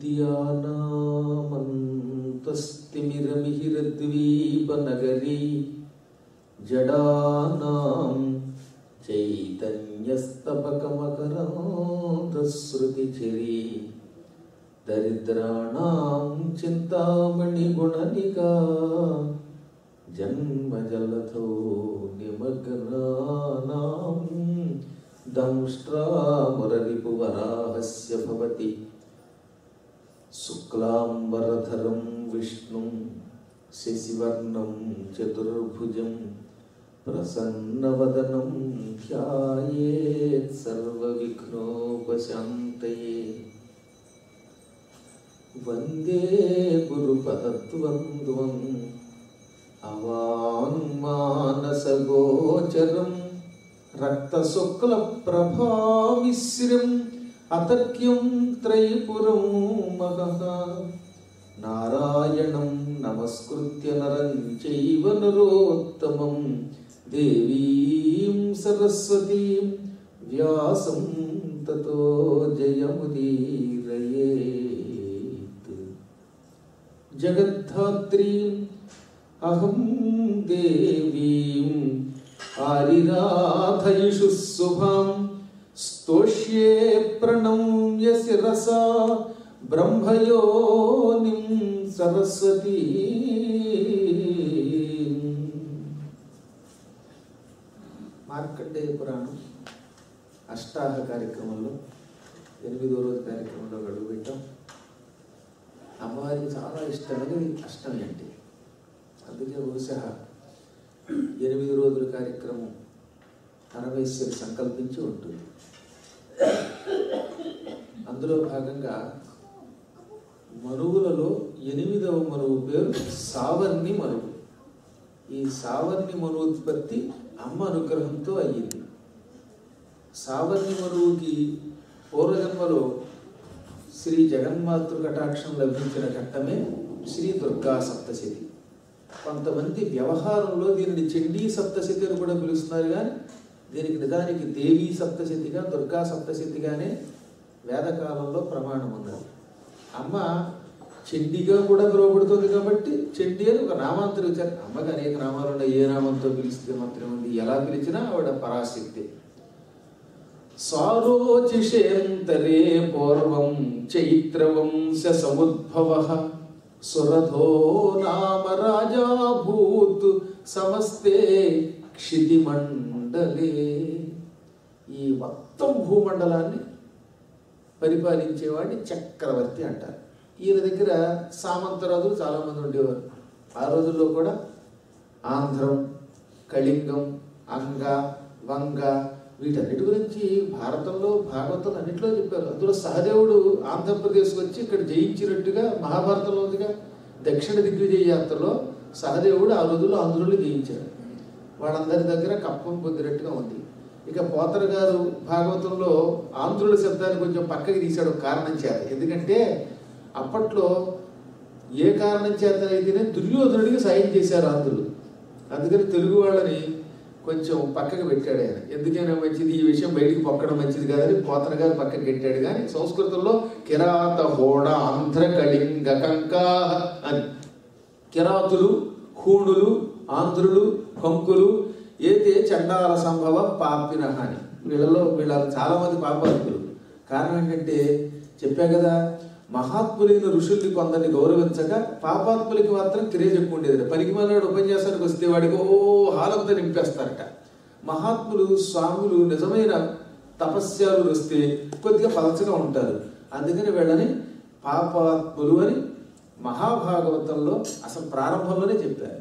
విద్యానామంతస్తిమిరమిహిరద్వీపనగరీ జడానాం చైతన్యస్తపకమకరాంతశ్రుతిచరీ దరిద్రాణాం చింతామణిగుణనికా జన్మజలధో నిమగ్నానాం దంష్ట్రామురరిపువరాహస్య భవతి శుక్లాంబరధరం విష్ణుం శశివర్ణం చతుర్భుజం ప్రసన్నవదనం ధ్యాయేత్ సర్వవిఘ్నోపశాంతయే వందే గురుపదద్వంద్వం అవాంగ్మానసగోచరం రక్తశుక్లప్రభామిశ్రం అతర్క్యం త్రైపురం మహః నారాయణం నమస్కృత్య నరం చైవ నరోత్తమం దేవీం సరస్వతీం వ్యాసం తతో జయముదీరయేత్ జగద్ధాత్రీం అహం దేవీం ఆరిరాధయిషు శుభాం స్తోష్యే ప్రణమ్య శిరసా బ్రహ్మయోనిం సరస్వతీ మార్కండేయ పురాణం అష్టాహ కార్యక్రమంలో ఎనిమిదో రోజు కార్యక్రమంలో అడుగు పెట్టాం అమ్మవారికి చాలా ఇష్టమైనది అష్టమి అంటే అందుకే బహుశా ఎనిమిది రోజుల కార్యక్రమం పరమేశ్వరి సంకల్పించి ఉంటుంది అందులో భాగంగా మరువులలో ఎనిమిదవ మరువు పేరు సావర్ణి మరువు ఈ సావర్ణి మరువు ఉత్పత్తి అమ్మ అనుగ్రహంతో అయ్యింది సావర్ణి మరువుకి పూర్వజన్మలో శ్రీ జగన్మాతృ కటాక్షం లభించిన ఘట్టమే శ్రీ దుర్గా సప్తశతి కొంతమంది వ్యవహారంలో దీనిని చండీ సప్తశతి అని కూడా పిలుస్తున్నారు కానీ దీనికి నిజానికి దేవీ సప్తశతిగా దుర్గా సప్తశతిగానే వేదకాలంలో ప్రమాణం ఉన్నది అమ్మ చండీగా కూడా పిలువబడుతుంది కాబట్టి చండీ అని ఒక నామాంతరం ఇచ్చారు అమ్మకి అనేక నామాలు ఉన్నాయి ఏ నామంతో పిలిస్తే మాత్రం ఉంది ఎలా పిలిచినా ఆవిడ పరాశక్తి సారోచిషేంతరే పూర్వం చైత్రవంశ సముద్భవ సురథో నామ రాజాభూత్ సమస్తే క్షితిమండలే ఈ మొత్తం భూమండలాన్ని పరిపాలించేవాడిని చక్రవర్తి అంటారు ఈయన దగ్గర సామంతరాజులు చాలామంది ఉండేవారు ఆ రోజుల్లో కూడా ఆంధ్రం కళింగం అంగ వంగ వీటన్నిటి గురించి భారతంలో భాగవతం అన్నింటిలో చెప్పారు అందులో సహదేవుడు ఆంధ్రప్రదేశ్కి వచ్చి ఇక్కడ జయించినట్టుగా మహాభారతంలో ఉందిగా దక్షిణ దిగ్విజయ యాత్రలో సహదేవుడు ఆ రోజుల్లో ఆంధ్రులు జయించాడు వాళ్ళందరి దగ్గర కప్పం పొందినట్టుగా ఉంది ఇక పోతర గారు భాగవతంలో ఆంధ్రుల శబ్దాన్ని కొంచెం పక్కకి తీశాడు ఒక కారణం చేత ఎందుకంటే అప్పట్లో ఏ కారణం చేత అయితేనే దుర్యోధనుడికి సాయం చేశారు ఆంధ్రులు అందుకని తెలుగు వాళ్ళని కొంచెం పక్కకి పెట్టాడు ఆయన ఎందుకైనా మంచిది ఈ విషయం బయటికి పొక్కడం మంచిది కాదని పోతన గారు పక్కకి పెట్టాడు కానీ సంస్కృతంలో కిరాత హోడ ఆంధ్ర కళింగ కంకా అని కిరాతులు హూణులు ఆంధ్రులు కంకులు ఏతే చండాల సంభవ పాపిన అని వీళ్ళలో వీళ్ళ చాలా మంది పాపాత్ములు కారణం ఏంటంటే చెప్పా కదా మహాత్ములైన ఋషుల్ని కొందరిని గౌరవించగా పాపాత్ములకి మాత్రం క్రేజ్ ఎక్కువ ఉండేది పనికి మనవాడు ఉపన్యాసానికి వస్తే వాడికి ఓ హాలంతా నింపేస్తారట మహాత్ములు స్వాములు నిజమైన తపస్యాలు వస్తే కొద్దిగా పలచగా ఉంటారు అందుకని వీళ్ళని పాపాత్ములు అని మహాభాగవతంలో అసలు ప్రారంభంలోనే చెప్పారు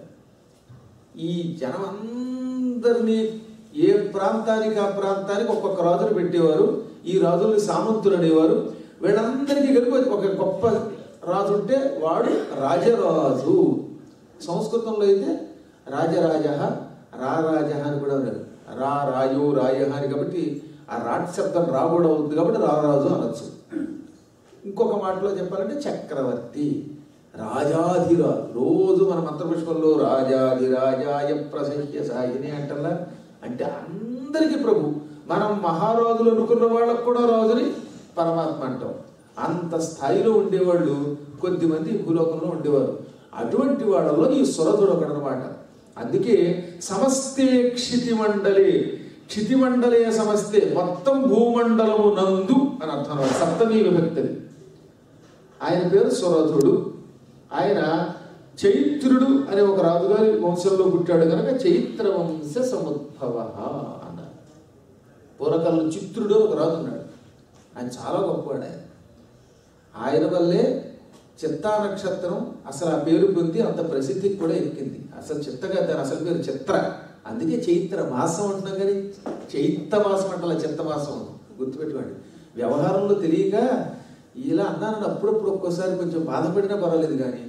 ఈ జనం అందరినీ ఏ ప్రాంతానికి ఆ ప్రాంతానికి ఒక్కొక్క రాజును పెట్టేవారు ఈ రాజుల్ని సామంతులు అనేవారు వీళ్ళందరికీ కలిపి ఒక గొప్ప రాజు ఉంటే వాడు రాజరాజు సంస్కృతంలో అయితే రాజరాజ రారాజ అని కూడా ఉన్నారు రా రాయు రాయ అని కాబట్టి ఆ రాట్ శబ్దం రా కూడా ఉంది కాబట్టి రారాజు అనొచ్చు ఇంకొక మాటలో చెప్పాలంటే చక్రవర్తి రాజాధిరాజు రోజు మన మంత్రపుష్పంలో రాజాధిరాజాయ ప్రసహ్య సాయిని అంటల్లా అంటే అందరికీ ప్రభు మనం మహారాజులు అనుకున్న వాళ్ళకు కూడా రాజుని పరమాత్మ అంటాం అంత స్థాయిలో ఉండేవాళ్ళు కొద్దిమంది ఈ భూలోకంలో ఉండేవారు అటువంటి వాళ్ళలో ఈ సురథుడు ఒకడనమాట అందుకే సమస్తే క్షితిమండలే క్షితిమండలే సమస్తే మొత్తం భూమండలము నందు అని అర్థం అన్నమాట. సప్తమి విభక్తిది ఆయన పేరు సురథుడు ఆయన చైత్రుడు అనే ఒక రాజుగారి వంశంలో పుట్టాడు కనుక చైత్ర వంశ సముద్భవ అన్నారు పూర్వకాలంలో చిత్రుడు అని ఒక రాజు ఉన్నాడు ఆయన చాలా గొప్పవాడు ఆయన ఆయన వల్లే చిత్తా నక్షత్రం అసలు ఆ పేరు పొంది అంత ప్రసిద్ధికి కూడా ఎక్కింది అసలు చిత్తగా దాని అసలు పేరు చిత్ర అందుకే చైత్ర మాసం అంటున్నాం కానీ చైత్త మాసం అంటాల చిత్త మాసం గుర్తుపెట్టుకోండి వ్యవహారంలో తెలియక ఇలా అన్నానని అప్పుడప్పుడు ఒక్కోసారి కొంచెం బాధపడినా పర్వాలేదు కానీ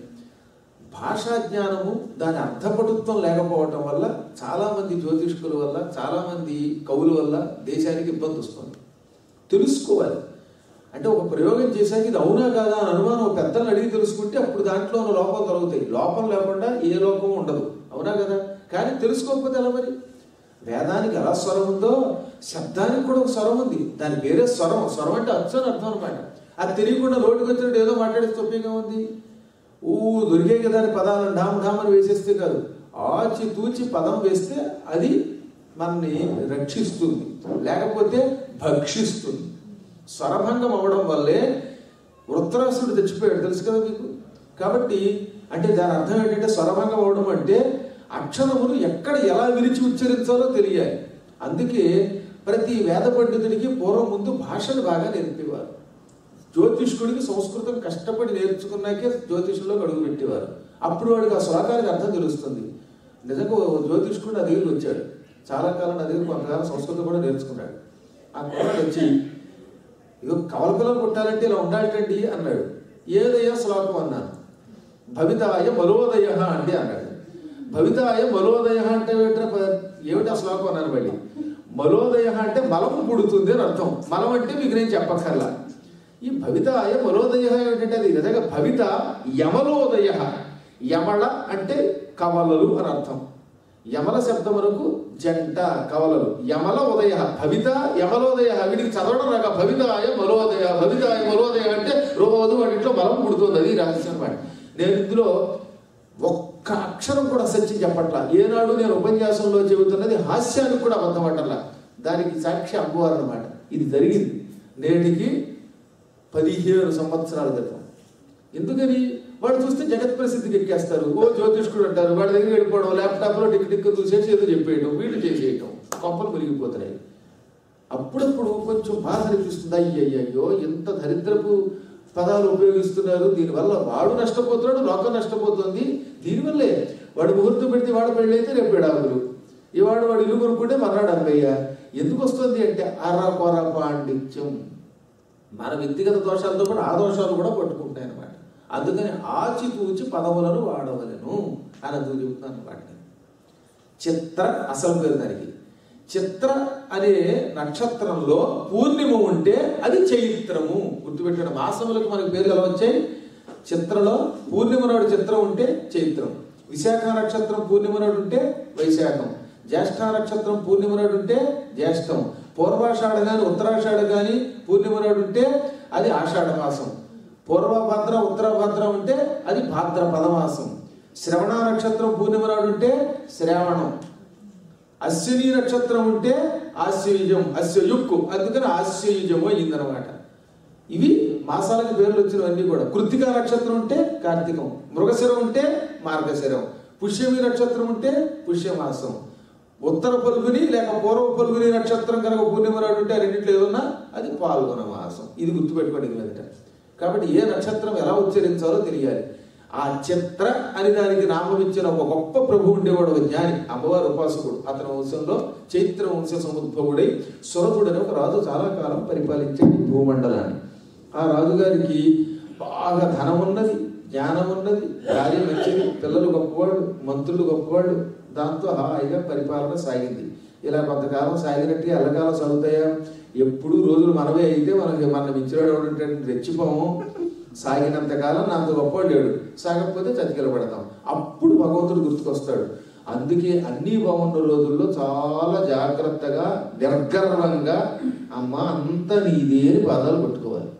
భాషా జ్ఞానము దాని అర్థపటుత్వం లేకపోవటం వల్ల చాలామంది జ్యోతిష్కుల వల్ల చాలామంది కవుల వల్ల దేశానికి ఇబ్బంది వస్తుంది తెలుసుకోవాలి అంటే ఒక ప్రయోగం చేశాక ఇది అవునా కాదా అని అనుమానం ఒక పెద్దలను అడిగి తెలుసుకుంటే అప్పుడు దాంట్లో ఉన్న లోపాలు కలుగుతాయి లోపం లేకుండా ఏ లోపం ఉండదు అవునా కదా కానీ తెలుసుకోకపోతే ఎలా మరి వేదానికి ఎలా స్వరం ఉందో శబ్దానికి కూడా ఒక స్వరం ఉంది దాని పేరే స్వరం స్వరం అంటే అచ్చు అని అర్థం అనమాట అది తెలియకుండా రోడ్డుకి వచ్చినట్టు ఏదో మాట్లాడే తొప్పిగా ఉంది ఊ దొరికే కదా అని పదాలను ఢామ్ ఢామ్ అని వేసేస్తే కాదు ఆచి తూచి పదం వేస్తే అది మనని రక్షిస్తుంది లేకపోతే భక్షిస్తుంది స్వరభంగం అవ్వడం వల్లే వృత్రాసుడు తెచ్చిపోయాడు తెలుసు కదా మీకు కాబట్టి అంటే దాని అర్థం ఏంటంటే స్వరభంగం అవ్వడం అంటే అక్షరములు ఎక్కడ ఎలా విరిచి ఉచ్చరించాలో తెలియాలి అందుకే ప్రతి వేద పండితుడికి పూర్వం ముందు భాషను బాగా నేర్పేవారు జ్యోతిష్కుడికి సంస్కృతం కష్టపడి నేర్చుకున్నాకే జ్యోతిష్యంలో అడుగు పెట్టేవారు అప్పుడు వాడికి ఆ శ్లోకానికి అర్థం తెలుస్తుంది నిజంగా ఓ జ్యోతిష్కుడు నా దగ్గరికి వచ్చాడు చాలా కాలం నా దగ్గర కొంతకాలం సంస్కృతం కూడా నేర్చుకున్నాడు ఆ కుర్రాడు వచ్చి ఇదో కవల పిల్లలు పుట్టాలంటే ఇలా ఉండాలండి అన్నాడు ఏదయ్యా శ్లోకం అన్నాను భవితాయ మలోదయ అంటే అన్నాడు భవితాయ మలోదయ అంటే ఏమిట్రా ప- ఏమిటి ఆ శ్లోకం అన్నాను మళ్ళీ మలోదయ అంటే మలం పుడుతుంది అని అర్థం మలం అంటే మీకు నేను చెప్పక్కర్లా ఈ భవితాయ మలోదయ ఏమిటంటే అది నిజంగా భవిత యమలోదయ యమళ అంటే కవలలు అని అర్థం యమల శబ్దమునకు జంట కవలలు యమల ఉదయ భవిత యమలోదయ వీడికి చదవడం రాక భవితాయ మలోదయ భవితాయ మలోదయ అంటే రోజు వాడి ఇంట్లో బలం పుడుతుంది అది రహస్యం అన్నమాట నేను ఇందులో ఒక్క అక్షరం కూడా సత్యం చెప్పట్లా ఏనాడు నేను ఉపన్యాసంలో చెబుతున్నది హాస్యానికి కూడా అబద్ధమటల్లా దానికి సాక్షి అమ్మవారు అనమాట ఇది జరిగింది నేటికి పదిహేను సంవత్సరాల క్రితం ఎందుకని వాడు చూస్తే జగత్ ప్రసిద్ధికి ఎక్కేస్తారు ఓ జ్యోతిష్కుడు అంటారు వాడి దగ్గర వెళ్ళిపోవడం ల్యాప్టాప్లో టిక్ టిక్ చూసేసి ఏదో చెప్పేయడం వీళ్ళు చేసేయటం కొంపలు మునిగిపోతున్నాయి అప్పుడప్పుడు కొంచెం బాధ అనిపిస్తుంది అయ్యయ్యో ఎంత దరిద్రపు పదాలు ఉపయోగిస్తున్నారు దీనివల్ల వాడు నష్టపోతున్నాడు లోకం నష్టపోతుంది దీనివల్లే వాడు ముహూర్తం పెడితే వాడు పెళ్ళి అయితే రేపు విడాకులు ఇవాడు వాడు ఇల్లు కొనుక్కుంటే మర్నాడు అన్నయ్య ఎందుకు వస్తుంది అంటే అర్ర కొర పాండిత్యం మన వ్యక్తిగత దోషాలతో పాటు ఆ దోషాలు కూడా పట్టుకుంటాయి అనమాట అందుకని ఆచితూచి పదవులను వాడవలను అని అందుకు చెబుతున్నాను వాటిని చిత్ర అసలు పేరు దానికి చిత్ర అనే నక్షత్రంలో పూర్ణిమ ఉంటే అది చైత్రము గుర్తుపెట్టిన మాసములకు మనకి పేర్లు ఎలా వచ్చాయి చిత్రలో పూర్ణిమ నాడు చిత్రం ఉంటే చైత్రం విశాఖ నక్షత్రం పూర్ణిమ నాడు ఉంటే వైశాఖం జ్యేష్ఠ నక్షత్రం పూర్ణిమ నాడు ఉంటే జ్యేష్ఠం పూర్వాషాఢ కానీ ఉత్తరాషాఢ కానీ పూర్ణిమ నాడు ఉంటే అది ఆషాఢ మాసం పూర్వభద్ర ఉత్తరభద్ర ఉంటే అది భాద్రపద మాసం శ్రవణ నక్షత్రం పూర్ణిమ నాడు ఉంటే శ్రావణం అశ్విని నక్షత్రం ఉంటే ఆశ్వయుజం అశ్వయుక్కు అందుకని ఆశ్వయుజము అయిందనమాట ఇవి మాసాలకు పేర్లు వచ్చినవన్నీ కూడా కృత్తికా నక్షత్రం ఉంటే కార్తీకం మృగశిరం ఉంటే మార్గశిరం పుష్యమి నక్షత్రం ఉంటే పుష్యమాసం ఉత్తర పలుగుని లేక పూర్వ పలుగుని నక్షత్రం కనుక పూర్ణిమ నాడు ఉంటే ఆ రెండింటిలో ఏదన్నా అది పాల్గొన మాసం ఇది గుర్తుపెట్టుకోండి ఇది మీదట కాబట్టి ఏ నక్షత్రం ఎలా ఉచ్చరించాలో తెలియాలి ఆ చిత్ర అని దానికి నామం ఇచ్చిన ఒక గొప్ప ప్రభు ఉండేవాడు ఒక జ్ఞాని అమ్మవారి ఉపాసకుడు అతని వంశంలో చైత్ర వంశ సముద్భవుడై సురథుడు అనే ఒక రాజు చాలా కాలం పరిపాలించాడు ఈ భూమండలాన్ని ఆ రాజుగారికి బాగా ధనం ఉన్నది జ్ఞానం ఉన్నది భార్య మంచిది పిల్లలు గొప్పవాళ్ళు మంత్రులు గొప్పవాళ్ళు దాంతో హాయిగా పరిపాలన సాగింది ఇలా కొంతకాలం సాగినట్టు ఎల్లకాలం సాగుతాయా ఎప్పుడు రోజులు మనమే అయితే మనకి మన మించిరాడు ఎవడంటే రెచ్చిపోము సాగినంత కాలం నాంత గొప్పవాడు లేడు సాగకపోతే చతికిల పడతాం అప్పుడు భగవంతుడు గుర్తుకొస్తాడు అందుకే అన్ని బాగున్న రోజుల్లో చాలా జాగ్రత్తగా నిర్గర్వంగా అమ్మ అంత నీదే అని పాదాలు పట్టుకోవాలి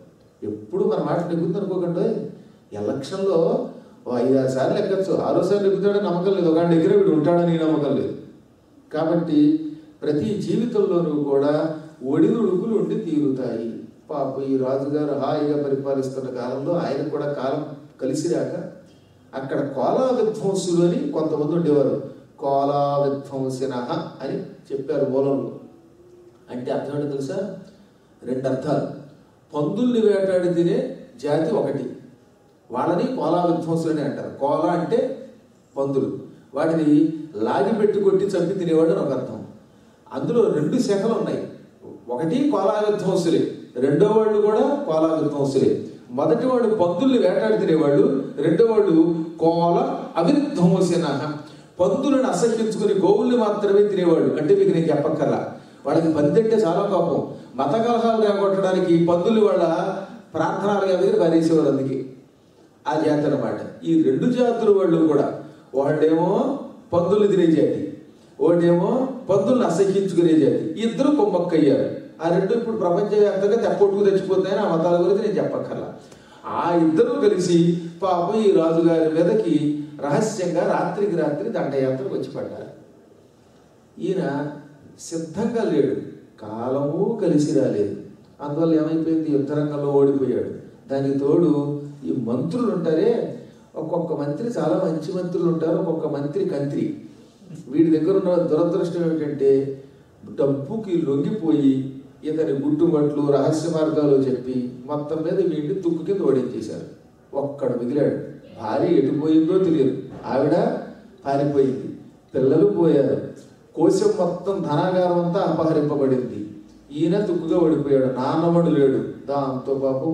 ఎప్పుడు మన మాట నెగ్గుతుంది అనుకోకండి ఎలక్షన్లో ఓ ఐదు ఆరు సార్లు ఎక్కచ్చు ఆరోసారి నెగ్గుతాడని నమ్మకం లేదు ఒక దగ్గర వీడు ఉంటాడని నమ్మకం లేదు కాబట్టి ప్రతి జీవితంలోనూ కూడా ఒడిదుడుకులు ఉండి తీరుతాయి పాప ఈ రాజుగారు హాయిగా పరిపాలిస్తున్న కాలంలో ఆయన కూడా కాలం కలిసి రాక అక్కడ కోలా విధ్వంసులు అని కొంతమంది ఉండేవారు కోలా విధ్వంసిన అని చెప్పారు మూలంలో అంటే అర్థం ఏంటో తెలుసా రెండు అర్థాలు పందుల్ని వేటాడి తినే జాతి ఒకటి వాళ్ళని కోలా విధ్వంసులు అని అంటారు కోలా అంటే పందులు వాటిని లాగి పెట్టి కొట్టి చంపి తినేవాడు అని ఒక అర్థం అందులో రెండు శాఖలు ఉన్నాయి ఒకటి కోలా విధ్వంసులే రెండో వాళ్ళు కూడా కోలా విధ్వంసులే మొదటి వాడు పందుల్ని వేటాడి తినేవాళ్ళు రెండో వాళ్ళు కోల అవిధ్వంసిన పందులను అసహించుకుని గోవుల్ని మాత్రమే తినేవాళ్ళు అంటే మీకు నేను చెప్పక్కర్లా వాళ్ళకి పంది అంటే చాలా కోపం మత కలహాలు రాగొట్టడానికి పందులు వాళ్ళ ప్రార్థనాలుగా దగ్గర పారేసేవారు అందుకే ఆ జాతి అనమాట ఈ రెండు జాతుల వాళ్ళు కూడా వాళ్ళేమో పందులు తినే జాతి ఒకటేమో పందులను అసహించుకునే జాతి ఇద్దరు కొమ్మక్కయ్యారు ఆ రెండు ఇప్పుడు ప్రపంచవ్యాప్తంగా తెప్పొట్టుకు తెచ్చిపోతాయని ఆ మతాల గురించి నేను చెప్పక్కర్లా ఆ ఇద్దరు కలిసి పాపం ఈ రాజుగారి మీదకి రహస్యంగా రాత్రికి రాత్రి దండయాత్రకు వచ్చి పడ్డారు ఈయన సిద్ధంగా లేడు కాలము కలిసి రాలేదు అందువల్ల ఏమైపోయింది యుద్ధరంగంలో ఓడిపోయాడు దానికి తోడు ఈ మంత్రులు ఉంటారే ఒక్కొక్క మంత్రి చాలా మంచి మంత్రులు ఉంటారు ఒక్కొక్క మంత్రి కంత్రి వీడి దగ్గర ఉన్న దురదృష్టం ఏమిటంటే డబ్బుకి లొంగిపోయి ఇతని గుట్టుమట్లు రహస్య మార్గాలు చెప్పి మొత్తం మీద వీడిని తుక్కు కింద ఓడించేశారు ఒక్కడు మిగిలాడు భార్య ఎటుపోయిందో తెలియదు ఆవిడ పారిపోయింది పిల్లలు పోయారు కోశం మొత్తం ధనాగారం అంతా అపహరింపబడింది ఈయన తుక్కుగా ఓడిపోయాడు నాన్నమడు లేడు దాంతో పాపం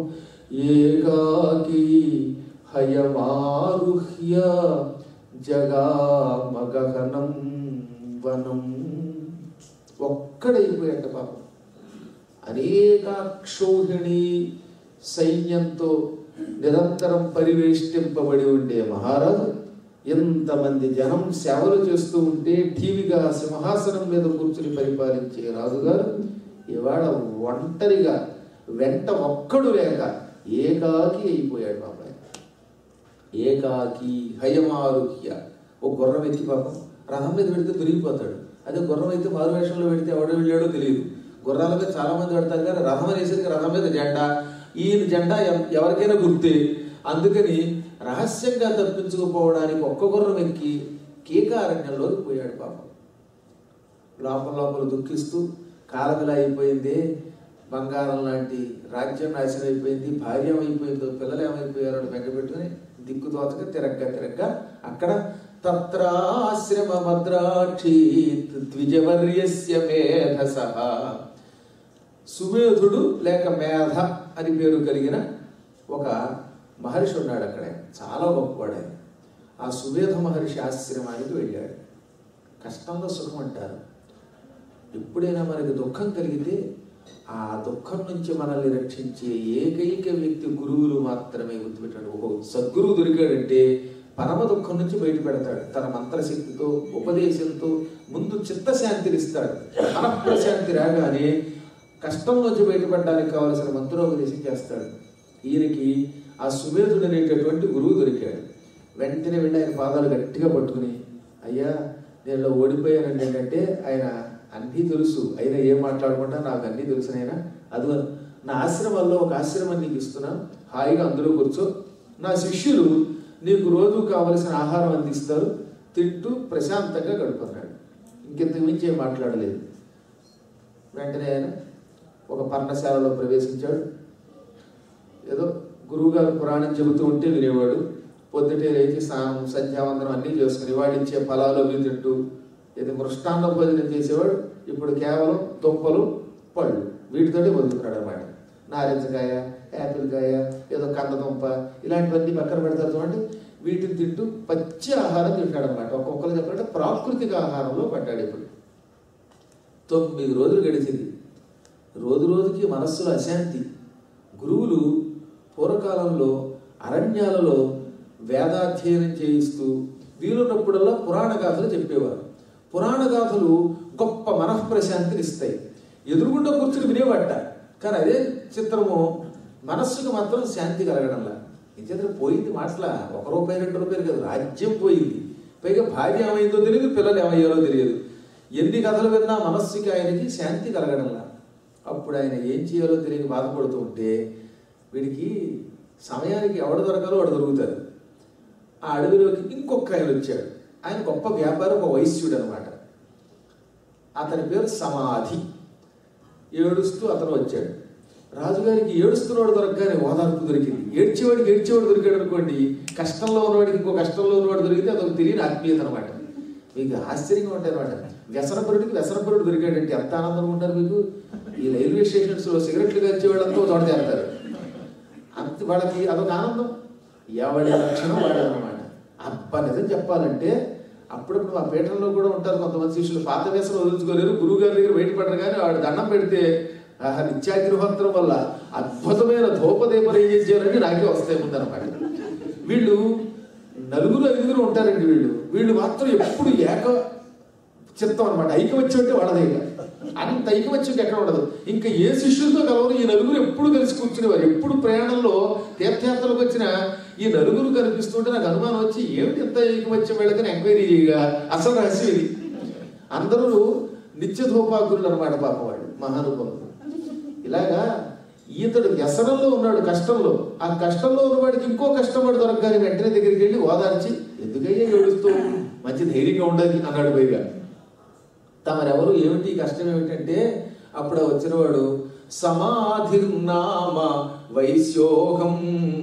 ఏకాకి హయమారుహ్య జగామగహనం వనం ఒక్కడైపోయాట పాపం అనేకాక్షోహిణి సైన్యంతో నిరంతరం పరివేష్టింపబడి ఉండే మహారాజు ఎంతమంది జనం సేవలు చేస్తూ ఉంటే టీవీగా సింహాసనం మీద కూర్చుని పరిపాలించే రాజుగారు ఇవాళ ఒంటరిగా వెంట ఒక్కడు లేక ఏకాకి అయిపోయాడు బాబాయ్ ఏకాకి హయమారుహ్య ఓ గుర్రం ఎత్తి పాపం రథం మీద పెడితే దొరికిపోతాడు అదే గుర్రం అయితే మారు వేషంలో పెడితే ఎవడు వెళ్ళాడో తెలియదు గుర్రాల మీద చాలా మంది పెడతారు కానీ రథం అనేసరికి రథం మీద జెండా ఈయన జెండా ఎవ- ఎవరికైనా గుర్తే అందుకని రహస్యంగా తప్పించుకుపోవడానికి ఒక్క గుర్రం ఎక్కి కీకారణ్యంలోకి పోయాడు పాపం లోపల లోపల దుఃఖిస్తూ కాలం ఇలా అయిపోయింది బంగారం లాంటి రాజ్యం నాశనం అయిపోయింది భార్య ఏమైపోయిందో పిల్లలు ఏమైపోయారో అని బెంగపెట్టుకుని దిక్కు తోచక తిరగ్గా తిరగ్గా అక్కడ తత్రాశ్రమ భద్రాక్షి ద్విజవర్యస్య మేధస సుమేధుడు లేక మేధ అని పేరు కలిగిన ఒక మహర్షి ఉన్నాడు అక్కడ చాలా గొప్పవాడు ఆయన ఆ సుమేధ మహర్షి ఆశ్రమానికి వెళ్ళాడు కష్టంలో సుఖం అంటారు ఎప్పుడైనా మనకి దుఃఖం కలిగితే ఆ దుఃఖం నుంచి మనల్ని రక్షించే ఏకైక వ్యక్తి గురువులు మాత్రమే గుర్తుపెట్టాడు ఓహో సద్గురువు దొరికాడంటే పరమ దుఃఖం నుంచి బయటపెడతాడు తన మంత్రశక్తితో ఉపదేశంతో ముందు చిత్తశాంతినిస్తాడు మనఃప్రశాంతి రాగానే కష్టం నుంచి బయటపడడానికి కావలసిన మంత్రోపదేశం చేస్తాడు ఈయనకి ఆ సుమేధుడు అనేటటువంటి గురువు దొరికాడు వెంటనే వెళ్ళి ఆయన పాదాలు గట్టిగా పట్టుకుని అయ్యా నేను ఇలా ఓడిపోయానండి ఏంటంటే ఆయన అన్నీ తెలుసు అయినా ఏం మాట్లాడకుండా నాకు అన్నీ తెలుసు అయినా అది నా ఆశ్రమంలో ఒక ఆశ్రమం నీకు ఇస్తున్నాను హాయిగా అందులో కూర్చో నా శిష్యులు నీకు రోజు కావలసిన ఆహారం అందిస్తారు తింటూ ప్రశాంతంగా గడుపున్నాడు ఇంకెంతకు మించి ఏం మాట్లాడలేదు వెంటనే ఆయన ఒక పర్ణశాలలో ప్రవేశించాడు ఏదో గురువుగారు పురాణం చెబుతూ ఉంటే వినేవాడు పొద్దుటే లేచి స్నానం సంధ్యావందనం అన్నీ చేసుకుని వాడిచ్చే ఫలాలు అవి తింటూ ఇది మృష్టాన్న భోజనం చేసేవాడు ఇప్పుడు కేవలం దుంపలు పళ్ళు వీటితోటి బతుకుతున్నాడు అనమాట నారింజకాయ యాపిల్ కాయ ఏదో కందదుంప ఇలాంటివన్నీ పక్కన పెడతారు చూడండి వీటిని తింటూ పచ్చి ఆహారం తింటాడు అనమాట ఒక్కొక్కరు చెప్పాలంటే ప్రాకృతిక ఆహారంలో పడ్డాడు ఇప్పుడు తొమ్మిది రోజులు గడిచింది రోజు రోజుకి మనస్సులో అశాంతి గురువులు పూర్వకాలంలో అరణ్యాలలో వేదాధ్యయనం చేయిస్తూ వీలున్నప్పుడల్లా పురాణ గాథలు చెప్పేవారు పురాణ గాథలు గొప్ప మనఃప్రశాంతిని ఇస్తాయి ఎదురుగుండా కూర్చుని వినేవాట కానీ అదే చిత్రము మనస్సుకు మాత్రం శాంతి కలగడంలా ఇంకేంద్ర పోయింది మాటలా ఒక రూపాయి రెండు రూపాయలు కాదు రాజ్యం పోయింది పైగా భార్య ఏమైందో తెలియదు పిల్లలు ఏమయ్యారో తెలియదు ఎన్ని కథలు విన్నా మనస్సుకి ఆయనకి శాంతి కలగడంలా అప్పుడు ఆయన ఏం చేయాలో తెలియని బాధపడుతూ ఉంటే వీడికి సమయానికి ఎవడు దొరకాలో వాడు దొరుకుతారు ఆ అడవిలోకి ఇంకొక ఆయన వచ్చాడు ఆయన గొప్ప వ్యాపారం ఒక వైశ్యుడు అనమాట అతని పేరు సమాధి ఏడుస్తూ అతను వచ్చాడు రాజుగారికి ఏడుస్తున్నవాడు దొరకగానే ఓదార్పు దొరికింది ఏడ్చేవాడికి ఏడ్చేవాడు దొరికాడు అనుకోండి కష్టంలో ఉన్నవాడికి ఇంకో కష్టంలో ఉన్నవాడు దొరికితే అదొక తెలియని ఆత్మీయత అనమాట మీకు ఆశ్చర్యంగా ఉంటాయి అనమాట వ్యసనపరుడికి వ్యసనపరుడు దొరికాడంటే ఎంత ఆనందంగా ఉంటారు మీకు ఈ రైల్వే స్టేషన్స్లో సిగరెట్లు కలిసే వాళ్ళంతా చోట చేస్తారు అంత వాళ్ళకి అదొక ఆనందం ఎవడి లక్షణం వాడనమాట అబ్బా నిజం చెప్పాలంటే అప్పుడప్పుడు మా పీఠంలో కూడా ఉంటారు కొంతమంది శిష్యులు పాత వేసలు వదులుచుకోలేరు గురువు గారి దగ్గర బయటపడరు కానీ వాడు దండం పెడితే ఆహా నిత్యాగ్రహంతరం వల్ల అద్భుతమైన ధూపదీప నైవేద్యాలన్నీ నాకే వస్తాయి ముందనమాట వీళ్ళు నలుగురు ఐదుగురు ఉంటారండి వీళ్ళు వీళ్ళు మాత్రం ఎప్పుడు ఏక చిత్తం అనమాట ఐకమత్యం అంటే వాళ్ళదే ఇక. అంత ఐకమత్యం ఎక్కడ ఉండదు ఇంకా ఏ శిష్యులతో కలవరు ఈ నలుగురు ఎప్పుడు కలిసి కూర్చునేవారు ఎప్పుడు ప్రయాణంలో తీర్థయాత్రలకు వచ్చిన ఈ నలుగురు కనిపిస్తుంటే నాకు అనుమానం వచ్చి ఏమిటి ఎంత ఐకమత్యం వీళ్ళకని ఎంక్వైరీ చేయగా అసలు రహస్యం ఇది అందరూ నిత్య ధూపాకులు అనమాట పాపం వాళ్ళు మహానుభావులు ఇలాగా ఈతడు వ్యసనంలో ఉన్నాడు కష్టంలో ఆ కష్టంలో ఉన్నవాడికి ఇంకో కష్టం వాడు దొరకగానే వెంటనే దగ్గరికి వెళ్ళి ఓదార్చి ఎందుకయ్యా ఏడుస్తూ మంచి ధైర్యంగా ఉండాలి అన్నాడు పైగా తమరెవరు ఏమిటి ఈ కష్టం ఏమిటంటే అప్పుడు వచ్చినవాడు సమాధిర్నామ వైశ్యోహం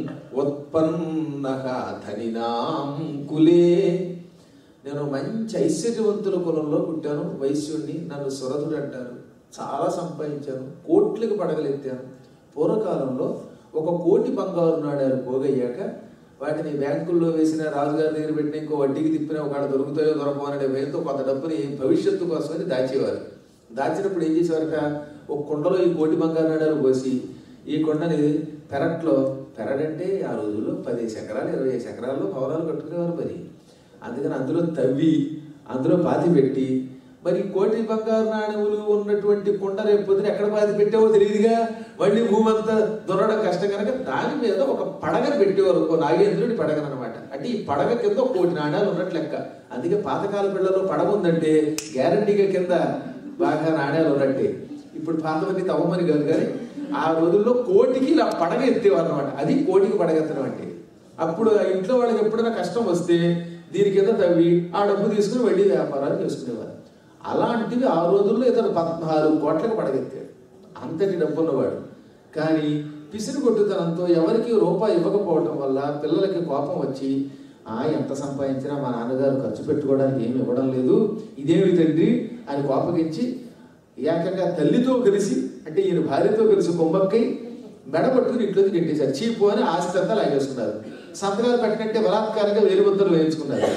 ఉత్పన్న ధనినాం కులే నేను మంచి ఐశ్వర్యవంతుల కులంలో పుట్టాను వైశ్యుడిని నన్ను సురథుడు అంటారు చాలా సంపాదించాను కోట్లకు పడగలెత్తాను పూర్వకాలంలో ఒక కోటి బంగారు నాడారు పోగయ్యాక వాటిని బ్యాంకుల్లో వేసిన రాజుగారి దగ్గర పెట్టిన ఇంకో వడ్డీకి తిప్పిన ఒక దొరుకుతాయో దొరకమనే భయంతో కొంత డబ్బుని భవిష్యత్తు కోసమని దాచేవారు దాచినప్పుడు ఏం చేసేవారట ఒక కుండలో ఈ కోటి బంగారు నాడాలు పోసి ఈ కొండని పెరట్లో పెరడంటే ఆ రోజుల్లో పదిహేను ఎకరాలు ఇరవై ఐదు ఎకరాల్లో భవనాలు కట్టుకునేవారు మరి అందుకని అందులో తవ్వి అందులో పాతి పెట్టి మరి కోటి బంగారు నాణ్యములు ఉన్నటువంటి కుండ రేపు పొద్దున ఎక్కడ పాతి పెట్టావో తెలియదుగా మళ్ళీ భూమి అంతా దొరకడం కష్టం కనుక దాని మీద ఒక పడగను పెట్టేవారు ఒక నాగేంద్రుడి పడగను అనమాట అంటే ఈ పడగ కింద ఒక కోటి నాణ్యాలు ఉన్నట్లు లెక్క అందుకే పాతకాల పిల్లలు పడగ ఉందంటే గ్యారంటీగా కింద బాగా నాణ్యాలు ఉన్నట్టే ఇప్పుడు పాతమంది తవ్వమని కాదు కానీ ఆ రోజుల్లో కోటికి ఇలా పడగ ఎత్తేవారు అనమాట అది కోటికి పడగెత్తడం అంటే అప్పుడు ఆ ఇంట్లో వాళ్ళకి ఎప్పుడైనా కష్టం వస్తే దీని కింద తవ్వి ఆ డబ్బు తీసుకుని వడ్డీ వ్యాపారాలు చేసుకునేవారు అలాంటివి ఆ రోజుల్లో ఇతను పద్నాలుగు కోట్లకు పడగెత్తాడు అంతటి డబ్బు ఉన్నవాడు కానీ పిసిరి కొట్టుతనంతో ఎవరికి రూపాయి ఇవ్వకపోవటం వల్ల పిల్లలకి కోపం వచ్చి ఆ ఎంత సంపాదించినా మా నాన్నగారు ఖర్చు పెట్టుకోవడానికి ఏమి ఇవ్వడం లేదు ఇదేమి తండ్రి అని కోపగించి ఏకంగా తల్లితో కలిసి అంటే ఈయన భార్యతో కలిసి కొమ్మక్కై మెడ పట్టుకుని ఇంట్లోకి గెట్టేశారు చీపు అని ఆస్తి అంతా లాగేసుకున్నారు సంతకాలు పెట్టినట్టే బలాత్కారంగా వేలు ముద్దలు వేయించుకున్నారు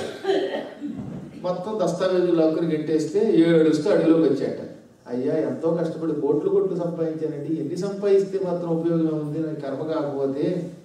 మొత్తం దస్తావేజులు లాక్కుని గెట్టేస్తే ఏడుస్తూ అడవిలోకి వచ్చాట అయ్యా ఎంతో కష్టపడి కోట్లు కోట్లు సంపాదించానండి ఎన్ని సంపాదిస్తే మాత్రం ఉపయోగం ఉంది నాకు కర్మ కాకపోతే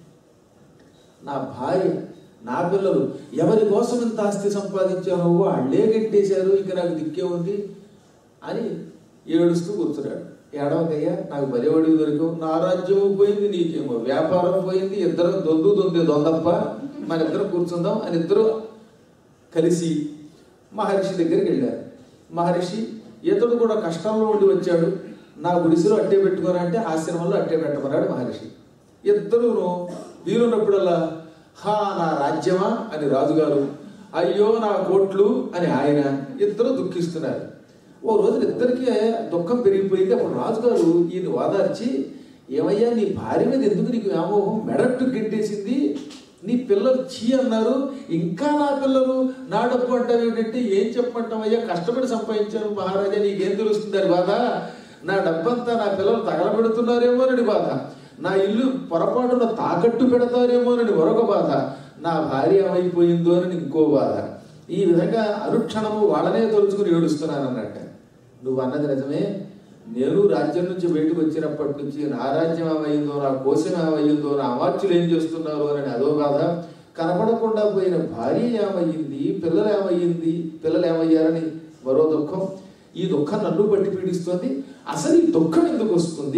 నా భార్య నా పిల్లలు ఎవరి కోసం ఇంత ఆస్తి సంపాదించారో వాళ్ళే గెట్టేశారు ఇంకా నాకు దిక్కే ఉంది అని ఏడుస్తూ కూర్చున్నాడు ఏడవకయ్యా నాకు బలివాడి దొరికావు నా రాజ్యము పోయింది నీకేమో వ్యాపారం పోయింది ఇద్దరు దొందు దొంది దొందప్ప మన ఇద్దరు కూర్చుందాం అని ఇద్దరు కలిసి మహర్షి దగ్గరికి వెళ్ళారు మహర్షి ఇతడు కూడా కష్టంలో ఉండి వచ్చాడు నా గుడిసెలో అట్టే పెట్టుకోరా అంటే ఆశ్రమంలో అట్టే పెట్టమన్నాడు మహర్షి ఇద్దరును వీలున్నప్పుడల్లా హా నా రాజ్యమా అని రాజుగారు అయ్యో నా కోట్లు అని ఆయన ఇద్దరు దుఃఖిస్తున్నారు ఓ రోజు ఇద్దరికి దుఃఖం పెరిగిపోయింది అప్పుడు రాజుగారు ఈయన వాదార్చి ఏమయ్యా నీ భార్య మీద ఎందుకు నీకు వ్యామోహం మెడట్టు గిట్టేసింది నీ పిల్లలు చీ అన్నారు ఇంకా నా పిల్లలు నా డబ్బు అంటావు ఏంటంటే ఏం చెప్పంటామయ్యా కష్టపడి సంపాదించాను మహారాజా నీకేం తెలుస్తుంది అని బాధ నా డబ్బంతా నా పిల్లలు తగలబెడుతున్నారేమోనని బాధ నా ఇల్లు పొరపాటున తాకట్టు పెడతారేమోనని మరొక బాధ నా భార్య ఏమైపోయిందో అని ఇంకో బాధ ఈ విధంగా అనుక్షణము వాళ్ళనే తలుచుకుని ఏడుస్తున్నాను అన్నట్ట నువ్వు అన్నది నిజమే నేను రాజ్యం నుంచి బయటకు వచ్చినప్పటి నుంచి నా రాజ్యం ఏమైందో నా కోశం ఏమైందో నా అమాత్యులు ఏం చేస్తున్నారు అని అదో బాధ కనపడకుండా పోయిన భార్య ఏమయ్యింది పిల్లలు ఏమయ్యింది పిల్లలు ఏమయ్యారని మరో దుఃఖం ఈ దుఃఖం నన్ను బట్టి పీడిస్తుంది అసలు ఈ దుఃఖం ఎందుకు వస్తుంది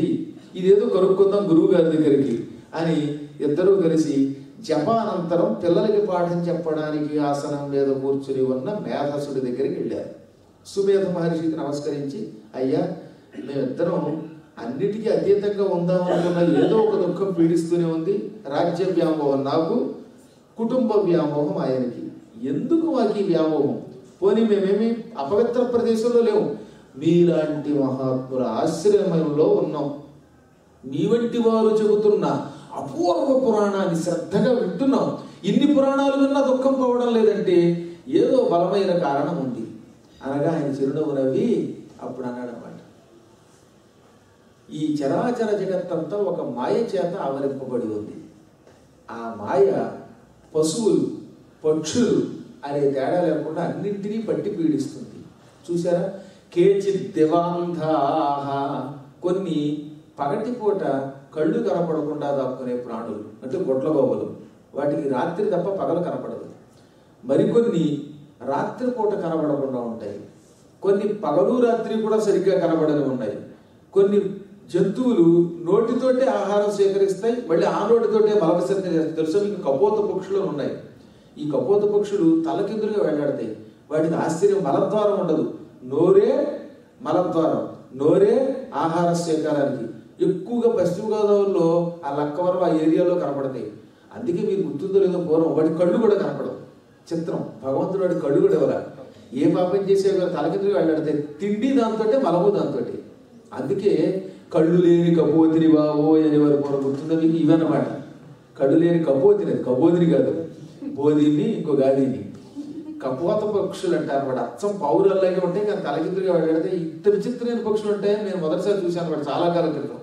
ఇదేదో కనుక్కుందాం గురువు గారి దగ్గరికి అని ఇద్దరూ కలిసి జపానంతరం పిల్లలకి పాఠం చెప్పడానికి ఆసనం మీద కూర్చుని ఉన్న మేధసుడి దగ్గరికి వెళ్ళారు సుమేధ మహర్షికి నమస్కరించి అయ్యా మేమిద్దరం అన్నిటికీ అతీతంగా ఉందాం అనుకున్న ఏదో ఒక దుఃఖం పీడిస్తూనే ఉంది రాజ్య వ్యామోహం నాకు కుటుంబ వ్యామోహం ఆయనకి ఎందుకు మాకు ఈ వ్యామోహం పోనీ మేమేమి అపవిత్ర ప్రదేశంలో లేవు మీలాంటి మహాత్ముల ఆశ్రమంలో ఉన్నాం మీ వంటి వారు చెబుతున్న అపూర్వ పురాణాన్ని శ్రద్ధగా వింటున్నాం ఇన్ని పురాణాలు విన్నా దుఃఖం పోవడం లేదంటే ఏదో బలమైన కారణం ఉంది అనగా ఆయన చిరునవ్వు నవ్వి అప్పుడు అన్నాడు అన్నమాట ఈ చరాచర జగత్తంతా ఒక మాయ చేత ఆవరింపబడి ఉంది ఆ మాయ పశువులు పక్షులు అనే తేడా లేకుండా అన్నింటినీ పట్టి పీడిస్తుంది చూసారా కేచిత్ దివాంధాహ కొన్ని పగటిపూట కళ్ళు కనపడకుండా దాక్కునే ప్రాణులు అంటే గొడ్లగోవలు వాటికి రాత్రి తప్ప పగలు కనపడదు మరికొన్ని రాత్రిపూట కనబడకుండా ఉంటాయి కొన్ని పగలు రాత్రి కూడా సరిగ్గా కనబడని ఉన్నాయి కొన్ని జంతువులు నోటితోటే ఆహారం సేకరిస్తాయి మళ్ళీ ఆ నోటితోటే మలవిసర్జన చేస్తాయి తెలుసా మీకు కపోత పక్షులు ఉన్నాయి ఈ కపోత పక్షులు తలకిందులుగా వెళ్ళాడతాయి వాటికి ఆశ్చర్యం మలద్వారం ఉండదు నోరే మలద్వారం నోరే ఆహార సేకరానికి ఎక్కువగా పశ్చిమ గోదావరిలో ఆ లక్కవరం ఆ ఏరియాలో కనపడతాయి అందుకే మీరు గుర్తుందో లేదో పూర్వం వాటి కళ్ళు కూడా కనపడవు చిత్రం భగవంతుడు వాడి కళ్ళు కూడా ఎవరా ఏ పాపం చేసే తలకిందులుగా వెళ్ళాడతాయి తిండి దాంతో మలము దాంతో అందుకే కళ్ళు లేని కపోతిని బావో అని వారు పూర్వం గుర్తుందో మీకు ఇవన్నమాట కళ్ళు లేని కపోతిని అది కపోతిని కాదు బోధిని ఇంకో గాదిని కపోత పక్షులు అంటారు అనమాట అచ్చం పౌరల్లాగే ఉంటాయి కానీ తలకిందులుగా వెళ్ళాడితే ఇంత విచిత్రమైన పక్షులు ఉంటాయని నేను మొదటిసారి చూశాను అనమాట చాలా కాలం క్రితం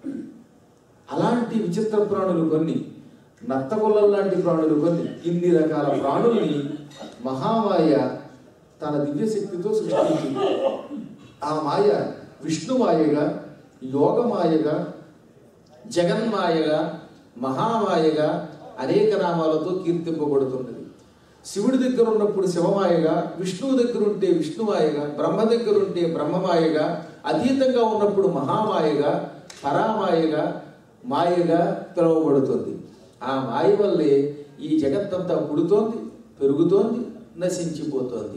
అలాంటి విచిత్ర ప్రాణులు కొన్ని నత్తగొల్లల లాంటి ప్రాణులు కొన్ని ఇన్ని రకాల ప్రాణుల్ని మహామాయ తన దివ్యశక్తితో సృష్టించింది ఆ మాయ విష్ణుమాయగా యోగమాయగా జగన్మాయగా మహామాయగా అనేక నామాలతో కీర్తింపబడుతున్నది శివుడి దగ్గర ఉన్నప్పుడు శివమాయగా విష్ణువు దగ్గర ఉంటే విష్ణుమాయగా బ్రహ్మ దగ్గర ఉంటే బ్రహ్మమాయగా అతీతంగా ఉన్నప్పుడు మహామాయగా పరామాయగా మాయగా పిలువబడుతుంది ఆ మాయ వల్లే ఈ జగత్తంతా పుడుతోంది పెరుగుతోంది నశించిపోతోంది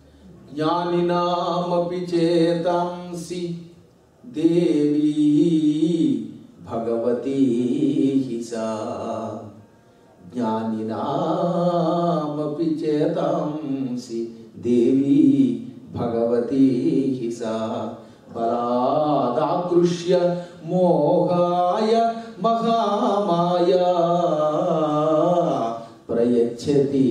జ్ఞానినామపి చేతాంసి దేవీ భగవతీ హిసా జ్ఞానినామపి చేతాంసి దేవీ భగవతీ హిసా బలాదాకృష్య మోహాయ మహామాయా ప్రయచ్చతి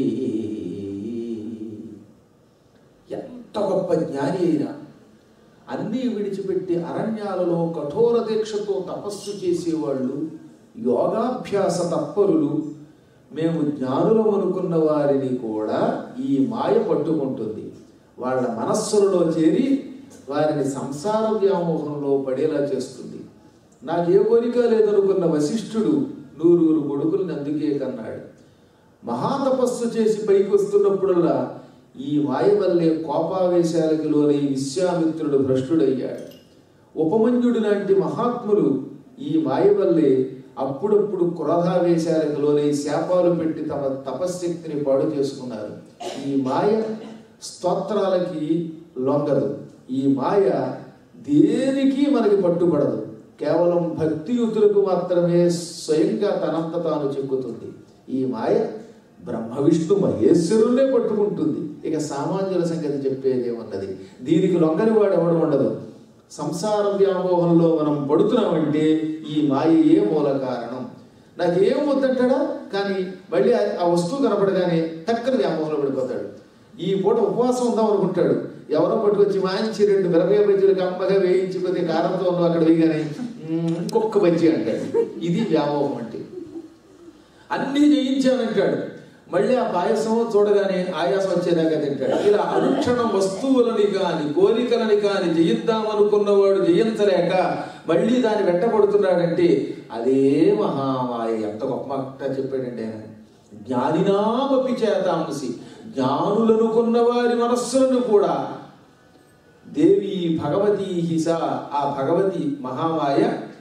ఎంత గొప్ప జ్ఞాని అయినా అన్నీ విడిచిపెట్టి అరణ్యాలలో కఠోర దీక్షతో తపస్సు చేసేవాళ్ళు యోగాభ్యాస తత్పరులు మేము జ్ఞానులం అనుకున్న వారిని కూడా ఈ మాయ పట్టుకుంటుంది వాళ్ళ మనస్సులలో చేరి వారిని సంసార వ్యామోహంలో పడేలా చేస్తుంది నాకు ఏ కోరిక లేదనుకున్న వశిష్ఠుడు నూరుగురు కొడుకుల్ని అందుకే కన్నాడు మహాతపస్సు చేసి పైకి వస్తున్నప్పుడల్లా ఈ మాయ వల్లే కోపావేశాలకి లోని విశ్వామిత్రుడు భ్రష్టుడయ్యాడు ఉపమన్యుడు లాంటి మహాత్ములు ఈ మాయ వల్లే అప్పుడప్పుడు క్రోధావేశాలకు లోని శాపాలు పెట్టి తమ తపశ్శక్తిని పాడు చేసుకున్నారు ఈ మాయ స్తోత్రాలకి లొంగదు ఈ మాయ దేనికి మనకి పట్టుబడదు కేవలం భక్తియుతులకు మాత్రమే స్వయంగా తనంత తాను చెక్కుతుంది ఈ మాయ బ్రహ్మ విష్ణు మహేశ్వరులే పట్టుకుంటుంది ఇక సామాన్యుల సంగతి చెప్పేదేమున్నది దీనికి లొంగని వాడు ఎవడు ఉండదు సంసార వ్యామోహంలో మనం పడుతున్నామంటే ఈ మాయయే మూల కారణం నాకు ఏం వద్దంటాడా కానీ మళ్ళీ ఆ- ఆ వస్తువు కనపడగానే టక్కన వ్యామోహంలో పడిపోతాడు ఈ పూట ఉపవాసం ఉందాం అనుకుంటాడు ఎవరో పట్టుకొచ్చి మంచి రెండు మిరపకాయ బజ్జీలకు అమ్మగా వేయించి కొద్ది కారంతో ఉన్న అక్కడ వేయగానే "మ్మ్, ఇంకొక బజ్జీ అంటాడు ఇది వ్యామోహం అంటే అన్నీ జయించానంటాడు మళ్ళీ ఆ పాయసం చూడగానే ఆయాసం వచ్చేదాకా తింటాడు ఇలా అనుక్షణం వస్తువులని కాని కోరికలని కాని జయిద్దామనుకున్నవాడు జయించలేక మళ్ళీ దాన్ని వెంటబడుతున్నాడంటే అదే మహామాయ ఎంత గొప్ప మాట చెప్పాడండి ఆయన జ్ఞానినామపి చేతాంసి జ్ఞానులనుకున్న వారి మనస్సులను కూడా దేవి భగవతి హిస ఆ భగవతి మహామాయ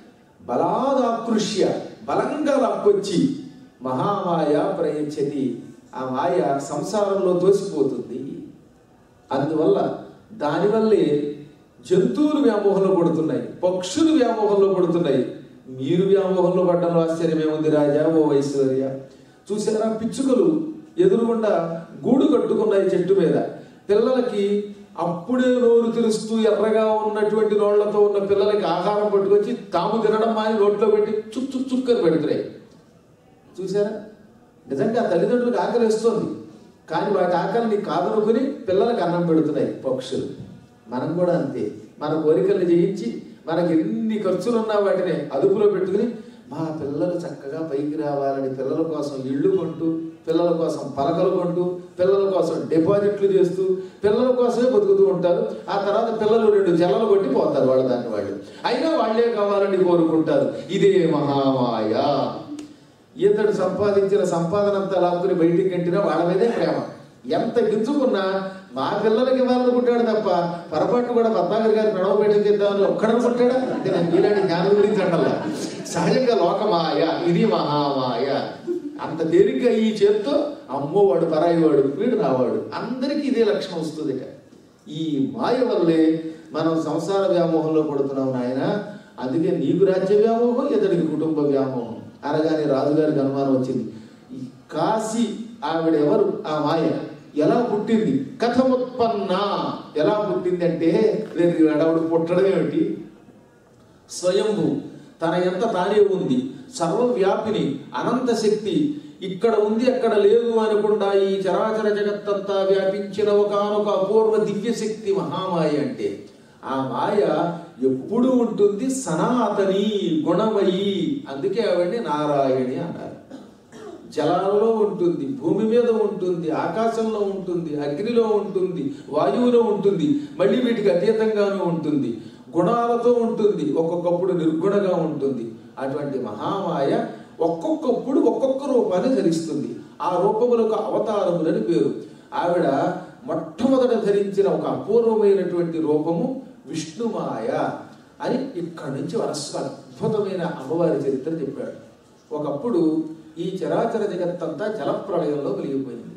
బలాదాకృష్య బలంగా లాక్కొచ్చి మహామాయ ప్రయచ్చతి ఆ మాయ సంసారంలో తోసిపోతుంది అందువల్ల దానివల్లే జంతువులు వ్యామోహంలో పడుతున్నాయి పక్షులు వ్యామోహంలో పడుతున్నాయి మీరు వ్యామోహంలో పడ్డంలో ఆశ్చర్యమేముంది రాజా ఓ ఐశ్వర్య చూసారా పిచ్చుకలు ఎదురుగుండా గూడు కట్టుకున్నాయి చెట్టు మీద పిల్లలకి అప్పుడే నోరు తెరుస్తూ ఎర్రగా ఉన్నటువంటి నోళ్లతో ఉన్న పిల్లలకి ఆహారం పట్టుకొచ్చి తాము తినడం మాని నోట్లో పెట్టి చుక్ చుక్ చుక్కని పెడుతున్నాయి చూసారా నిజంగా తల్లిదండ్రులకు ఆకలి వేస్తోంది కానీ వాటి ఆకలిని కాదనుకుని పిల్లలకు అన్నం పెడుతున్నాయి పక్షులు మనం కూడా అంతే మన కోరికలు జయించి మనకి ఎన్ని ఖర్చులున్నా వాటిని అదుపులో పెట్టుకుని మా పిల్లలు చక్కగా పైకి రావాలని పిల్లల కోసం ఇళ్ళు కొంటూ పిల్లల కోసం పలకలు కొంటూ పిల్లల కోసం డిపాజిట్లు చేస్తూ పిల్లల కోసమే బతుకుతూ ఉంటారు ఆ తర్వాత పిల్లలు రెండు జల్లలు కొట్టి పోతారు వాళ్ళ దాన్ని వాళ్ళు అయినా వాళ్ళే కావాలని కోరుకుంటారు ఇదే మహామాయ ఇతడు సంపాదించిన సంపాదన అంతా లాక్కుని బయటికి గంటినా వాళ్ళ మీదే ప్రేమ ఎంత గింజుకున్నా మా పిల్లలకి ఇవ్వాలనుకుంటాడు తప్ప పొరపాటు కూడా పద్మాగర్ గారి ప్రణవ పెట్ట చేద్దామని ఒక్కడనుకుంటాడా అంటే నేను మీలాంటి జ్ఞానం గురించి అంటల్లా సహజంగా లోకమాయ ఇది మహామాయ అంత తేలిగ్గా ఈ చేత్తో అమ్మో వాడు పరాయి వాడు వీడు రావాడు అందరికీ ఇదే లక్షణం వస్తుంది ఈ మాయ వల్లే మనం సంసార వ్యామోహంలో పడుతున్నాం నాయన అందుకే నీకు రాజ్య వ్యామోహం ఇతడికి కుటుంబ వ్యామోహం అనగానే రాజుగారికి అనుమానం వచ్చింది ఈ కాశీ ఆవిడ ఎవరు ఆ మాయ ఎలా పుట్టింది కథముత్పన్న ఎలా పుట్టింది అంటే లేదు ఆవిడ పుట్టడం ఏమిటి స్వయంభు తన ఎంత తానే ఉంది సర్వవ్యాపిని అనంత శక్తి ఇక్కడ ఉంది అక్కడ లేదు అనకుండా ఈ చరాచర జగత్తంతా వ్యాపించిన ఒకనొక అపూర్వ దివ్య శక్తి మహామాయ అంటే ఆ మాయ ఎప్పుడు ఉంటుంది సనాతని గుణమయి అందుకే ఆవిడ్ని నారాయణి అన్నారు జలాలలో ఉంటుంది భూమి మీద ఉంటుంది ఆకాశంలో ఉంటుంది అగ్నిలో ఉంటుంది వాయువులో ఉంటుంది మళ్ళీ వీటికి అతీతంగానూ ఉంటుంది గుణాలతో ఉంటుంది ఒక్కొక్కప్పుడు నిర్గుణగా ఉంటుంది అటువంటి మహామాయ ఒక్కొక్కప్పుడు ఒక్కొక్క రూపాన్ని ధరిస్తుంది ఆ రూపములకు అవతారములని పేరు ఆవిడ మొట్టమొదట ధరించిన ఒక అపూర్వమైనటువంటి రూపము విష్ణుమాయ అని ఇక్కడి నుంచి వరస్సు అద్భుతమైన అమ్మవారి చరిత్ర చెప్పాడు ఒకప్పుడు ఈ చరాచర జగత్తంతా జలప్రళయంలో కలిగిపోయింది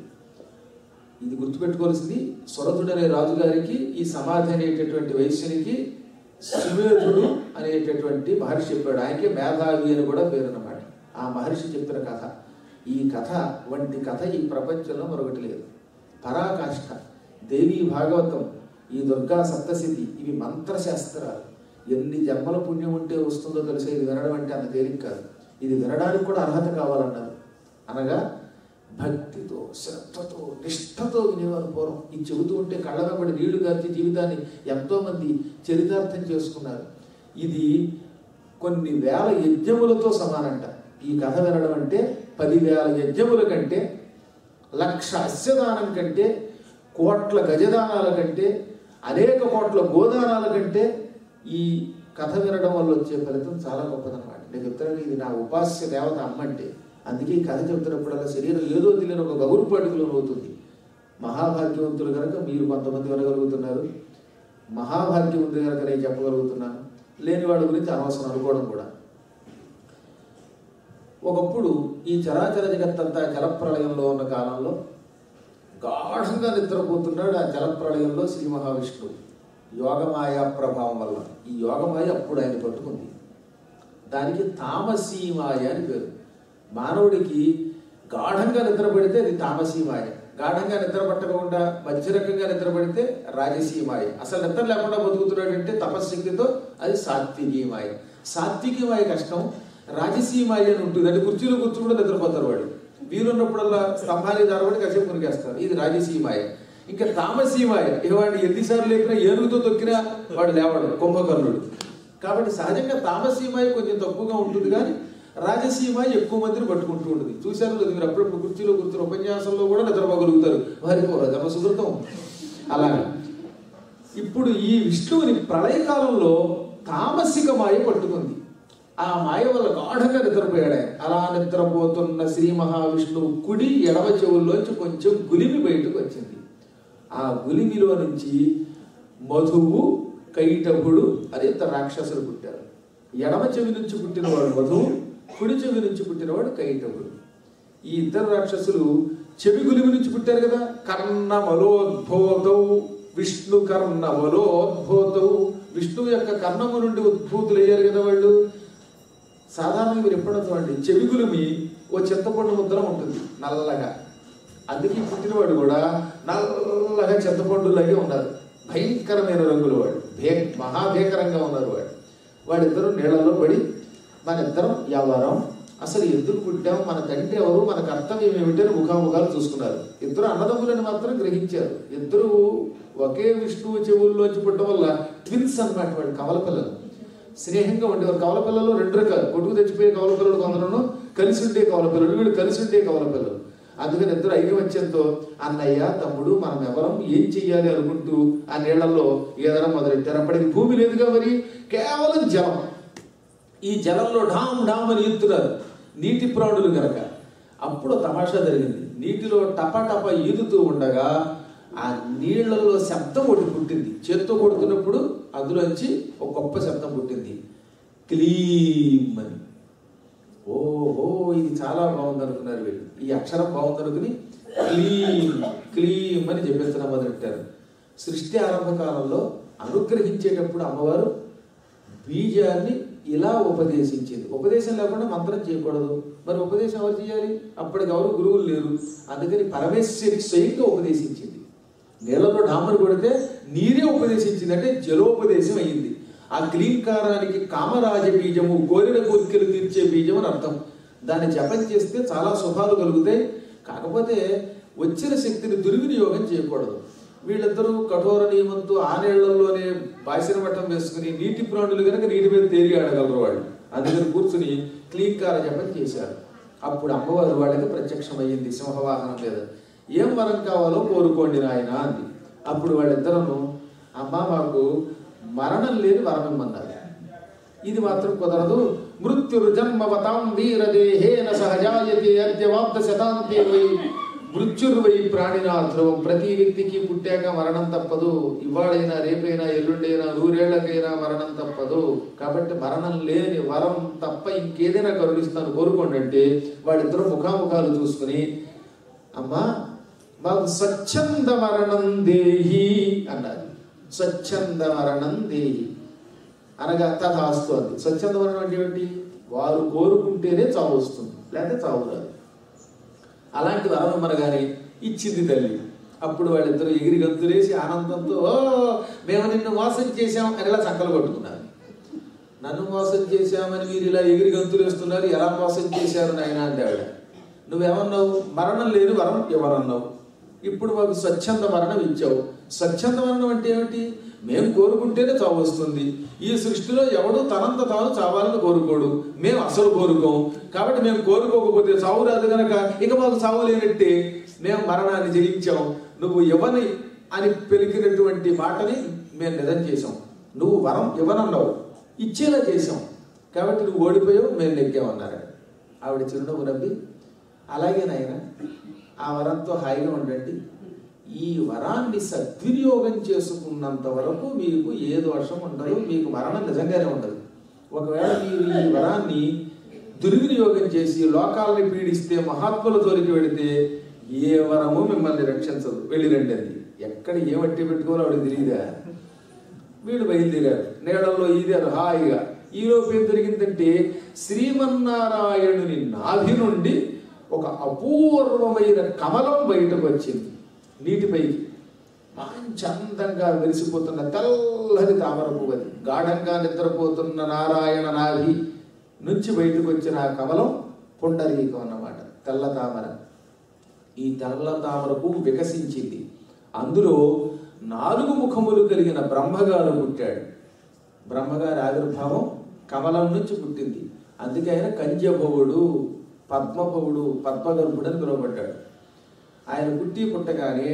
ఇది గుర్తుపెట్టుకోవాల్సింది సురథుడనే రాజుగారికి ఈ సమాధి అనేటటువంటి వైశ్యునికి సుమేధుడు అనేటటువంటి మహర్షి చెప్పాడు ఆయనకి మేధావి అని కూడా పేరు అన్నమాట ఆ మహర్షి చెప్పిన కథ ఈ కథ వంటి కథ ఈ ప్రపంచంలో మరొకటి లేదు పరాకాష్ఠ దేవీ భాగవతం ఈ దుర్గా సప్తశతి ఇవి మంత్రశాస్త్రాలు ఎన్ని జన్మల పుణ్యం ఉంటే వస్తుందో తెలిసే ఇది వినడం అంటే అంత తేలిక కాదు ఇది వినడానికి కూడా అర్హత కావాలన్నారు అనగా భక్తితో శ్రద్ధతో నిష్ఠతో వినేవారు పూర్వం ఇది చెబుతూ ఉంటే కళ్ళ వెంబడి నీళ్లు గార్చి జీవితాన్ని ఎంతోమంది చరితార్థం చేసుకున్నారు ఇది కొన్ని వేల యజ్ఞములతో సమానంట ఈ కథ వినడం అంటే పదివేల యజ్ఞముల కంటే లక్ష అస్యదానం కంటే కోట్ల గజదానాల కంటే అనేక కోట్ల గోదానాల కంటే ఈ కథ వినడం వల్ల వచ్చే ఫలితం చాలా గొప్పదన్నమాట నేను చెప్తాను ఇది నా ఉపాస్య దేవత అమ్మ అంటే అందుకే ఈ కథ చెబుతున్నప్పుడల్లా శరీరం ఏదో తెలియని ఒక గౌరవపాటికలో అవుతుంది మహాభాగ్యవంతులు కనుక మీరు కొంతమంది వినగలుగుతున్నారు మహాభాగ్యవంతులు కనుక నేను చెప్పగలుగుతున్నాను లేని వాడి గురించి అనవసరం అనుకోవడం కూడా ఒకప్పుడు ఈ చరాచర జగత్తంతా జలప్రళయంలో ఉన్న కాలంలో గాఢంగా నిద్రపోతున్నాడు ఆ జలప్రళయంలో శ్రీ మహావిష్ణువు యోగమాయ ప్రభావం వల్ల ఈ యోగమాయ అప్పుడు ఆయన పట్టుకుంది దానికి తామసీమాయ అని పేరు మానవుడికి గాఢంగా నిద్రపడితే అది తామసీమాయ గాఢంగా నిద్ర పట్టకుండా మధ్యరకంగా నిద్రపడితే రాజసీమాయ అసలు నిద్ర లేకుండా బతుకుతున్నాడంటే తపశక్తితో అది సాత్వికీమాయ సాత్వికీమాయ కష్టం రాజసీమాయ అని ఉంటుంది అంటే కుర్చీలో కూర్చుని కూడా నిద్రపోతారు వాడు వీరున్నప్పుడల్లా స్తంభాన్ని దారబడి కాసేపు మునిగేస్తారు ఇది రాజసీమాయ ఇంకా తామసీమాయ ఇవాడిని ఎన్నిసార్లు లేపినా ఏనుగుతో తొక్కినా వాడు లేవడు కుంభకర్ణుడు కాబట్టి సహజంగా తామసీమాయ కొంచెం తక్కువగా ఉంటుంది కానీ రాజసీమాయ ఎక్కువ మందిని పట్టుకుంటూ ఉంటుంది చూశారు కదా మీరు అప్పుడప్పుడు కుర్చీలో కూర్చుని ఉపన్యాసంలో కూడా నిద్రపోగలుగుతారు వారికి జమ సుకృతం అలాగే ఇప్పుడు ఈ విష్ణువుని ప్రళయకాలంలో తామసిక మాయ పట్టుకుంది ఆ మాయ వల్ల గాఢంగా నిద్రపోయాడు ఆయన. అలా నిద్రపోతున్న శ్రీ మహావిష్ణువు కుడి ఎడమ చెవుల్లోంచి కొంచెం గులిమి బయటకు వచ్చింది ఆ గులిమిలో నుంచి మధువు కైటభుడు అని ఇద్దరు రాక్షసులు పుట్టారు ఎడమ చెవి నుంచి పుట్టినవాడు వధువు కుడి చెవి నుంచి పుట్టినవాడు కైటవుడు ఈ ఇద్దరు రాక్షసులు చెవి గులిమి నుంచి పుట్టారు కదా కర్ణ మలోద్భోతౌ విష్ణు కర్ణ మలోద్భోతౌ విష్ణువు యొక్క కర్ణము నుండి ఉద్భూతులు అయ్యారు కదా వాళ్ళు సాధారణంగా మీరు ఎప్పుడో చూడండి చెవి గులిమి ఓ చింతపండు ముద్ర ఉంటుంది నల్లగా అందుకే పుట్టినవాడు కూడా నల్లగా చింతపండు లాగే ఉన్నారు భయంకరమైన రంగులు వాడు భే మహాభీకరంగా ఉన్నారు వాడు వాడిద్దరూ నీళ్ళలో పడి మన ఇద్దరం ఎవరం అసలు ఎందుకు పుట్టాం మన తండ్రి ఎవరు మన కర్తవ్యం ఏమిటని ముఖాముఖాలు చూసుకున్నారు ఇద్దరు అన్నదమ్ములని మాత్రం గ్రహించారు ఇద్దరు ఒకే విష్ణువు చెవుల్లోంచి పుట్టడం వల్ల ట్విన్స్ అన్నమాట వాడు కవల పిల్లలు స్నేహంగా ఉండేవారు కవల పిల్లలు రెండు రకాలు కొడుకు తెచ్చిపోయే కవల పిల్లలు కొందరు కలిసి ఉండే కవల పిల్లలు వీళ్ళు కలిసి ఉండే కవల పిల్లలు అందుకని ఇద్దరు ఐకమత్యంతో అన్నయ్య తమ్ముడు మనం ఎవరం ఏం చెయ్యాలి అనుకుంటూ ఆ నీళ్లలో ఏదైనా మొదలెట్టారు అప్పటికి భూమి లేదుగా మరి కేవలం జలం ఈ జలంలో ఢామ్ ఢామ్ అని ఈదుతున్నారు నీటి ప్రాణులు గనక అప్పుడు తమాషా జరిగింది నీటిలో టపటప ఈదుతూ ఉండగా ఆ నీళ్లలో శబ్దం ఒకటి పుట్టింది చేత్తో కొడుతున్నప్పుడు అందులోంచి ఒక గొప్ప శబ్దం పుట్టింది క్లీమ్ అని ఓహో ఇది చాలా బాగుంది అనుకున్నారు వీళ్ళు ఈ అక్షరం బాగుంది అనుకుని క్లీమ్ క్లీమ్ అని చెప్పేస్తున్నా మొదలెట్టారు సృష్టి ఆరంభ కాలంలో అనుగ్రహించేటప్పుడు అమ్మవారు బీజాన్ని ఇలా ఉపదేశించింది ఉపదేశం లేకుండా మంత్రం చేయకూడదు మరి ఉపదేశం ఎవరు చేయాలి అప్పటికి ఎవరు గురువులు లేరు అందుకని పరమేశ్వరి స్వయంగా ఉపదేశించింది నీళ్ళలో డామరు కొడితే నీరే ఉపదేశించింది అంటే జలోపదేశం అయింది ఆ క్లీంకారానికి కామరాజ బీజము కోరిన కోరికలు తీర్చే బీజం అని అర్థం దాన్ని జపం చేస్తే చాలా శుభాలు కలుగుతాయి కాకపోతే వచ్చిన శక్తిని దుర్వినియోగం చేయకూడదు వీళ్ళిద్దరూ కఠోర నియమంతో ఆ నీళ్లలోనే బాసిన మట్టం వేసుకుని నీటి ప్రాణులు కనుక నీటి మీద తేలిగి ఆడగలరు వాళ్ళు అందుకని కూర్చుని క్లీంకార జపం చేశారు అప్పుడు అమ్మవారు వాళ్ళకి ప్రత్యక్షమయ్యింది సింహవాహనం మీద ఏం వరం కావాలో కోరుకోండి నాయన అంది అప్పుడు వాళ్ళిద్దరూ అమ్మ మాకు మరణం లేని వరం ఇమ్మన్నారు ఇది మాత్రం కుదరదు మృత్యుర్ జన్మవతాం వీరదేహేన సహజాయతే అద్యవాప్త శతాంతే వై మృత్యుర్వై ప్రాణినా ధ్రువం ప్రతి వ్యక్తికి పుట్టాక మరణం తప్పదు ఇవాళైనా రేపైనా ఎల్లుండైనా నూరేళ్లకైనా మరణం తప్పదు కాబట్టి మరణం లేని వరం తప్ప ఇంకేదైనా కరుణిస్తాను కోరుకోండి అంటే వాళ్ళిద్దరూ ముఖాముఖాలు చూసుకుని అమ్మా మాకు స్వచ్ఛంద మరణం దేహి అన్నారు స్వచ్ఛంద మరణం దేహి అనగా తథాస్తు అది స్వచ్ఛంద మరణం అంటే ఏమిటి వారు కోరుకుంటేనే చావు వస్తుంది లేకపోతే చావు రాదు అలాంటి వరం ఇమ్మనగానే ఇచ్చింది తల్లి అప్పుడు వాళ్ళిద్దరూ ఎగిరి గంతులేసి ఆనందంతో "ఓ, మేము నిన్ను మోసం చేశాం అని ఇలా చక్కలు కొట్టుకున్నారు నన్ను మోసం చేశామని మీరు ఇలా ఎగిరి గంతులు వేస్తున్నారు ఎలా మోసం చేశారు నాయన అంటే ఆవిడ నువ్వేమన్నావు మరణం లేని వరం ఇవ్వనన్నావు ఇప్పుడు మాకు స్వచ్ఛంద మరణం ఇచ్చావు స్వచ్ఛంద మరణం అంటే ఏమిటి మేము కోరుకుంటేనే చావు వస్తుంది ఈ సృష్టిలో ఎవడు తనంత తాను చావాలని కోరుకోడు మేము అసలు కోరుకోం కాబట్టి మేము కోరుకోకపోతే చావు రాదు గనక ఇక మాకు చావు లేనట్టే మేము మరణాన్ని జయించాం నువ్వు ఇవ్వని అని పెలికినటువంటి మాటని మేము నిజం చేసాం నువ్వు వరం ఇవ్వనన్నావు ఇచ్చేలా చేసాం కాబట్టి నువ్వు ఓడిపోయావు మేము నెగ్గామన్నారు ఆవిడ చిరునవ్వు నవ్వి అలాగే నాయన ఆ వరంతో హాయిగా ఉండండి ఈ వరాన్ని సద్వినియోగం చేసుకున్నంత వరకు మీకు ఏ దోషం ఉండదు మీకు మరణం నిజంగానే ఉండదు ఒకవేళ మీరు ఈ వరాన్ని దుర్వినియోగం చేసి లోకాలని పీడిస్తే మహాత్ముల జోలికి వెళితే ఏ వరము మిమ్మల్ని రక్షించదు వెళ్ళి రండి అది ఎక్కడ ఏ వట్టి పెట్టుకోవాలో ఆవిడ తెలియదా వీళ్ళు బయలుదేరారు నీడల్లో ఈదారు హాయిగా ఈలోపు ఏం జరిగిందంటే శ్రీమన్నారాయణుని నాభి నుండి ఒక అపూర్వమైన కమలం బయటకు వచ్చింది నీటిపైకి మంచి అందంగా వెలిసిపోతున్న తెల్లని తామర పువ్వు అది గాఢంగా నిద్రపోతున్న నారాయణ నాభి నుంచి బయటకు వచ్చిన ఆ కమలం పుండరీకం అన్నమాట తెల్ల తామర ఈ తెల్ల తామర పువ్వు వికసించింది అందులో నాలుగు ముఖములు కలిగిన బ్రహ్మగారు పుట్టాడు బ్రహ్మగారి ఆవిర్భావం కమలం నుంచి పుట్టింది అందుకే ఆయన కంజభవుడు పద్మభవుడు పద్మగర్భుడు అని పిలువబడ్డాడు ఆయన పుట్టి పుట్టగానే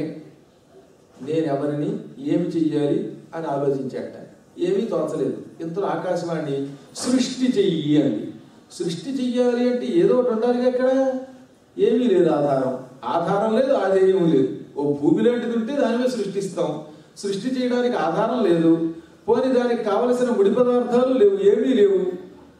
నేను ఎవరిని ఏమి చెయ్యాలి అని ఆలోచించాట ఏమీ తోచలేదు ఇంతలో ఆకాశవాణి సృష్టి చెయ్యి అని సృష్టి చెయ్యాలి అంటే ఏదో ఒకటి ఉండాలి అక్కడ ఏమీ లేదు ఆధారం ఆధారం లేదు ఆధేయం లేదు ఓ భూమి లాంటిది ఉంటే దాని మీద సృష్టిస్తాం సృష్టి చేయడానికి ఆధారం లేదు పోని దానికి కావలసిన ముడి పదార్థాలు లేవు ఏమీ లేవు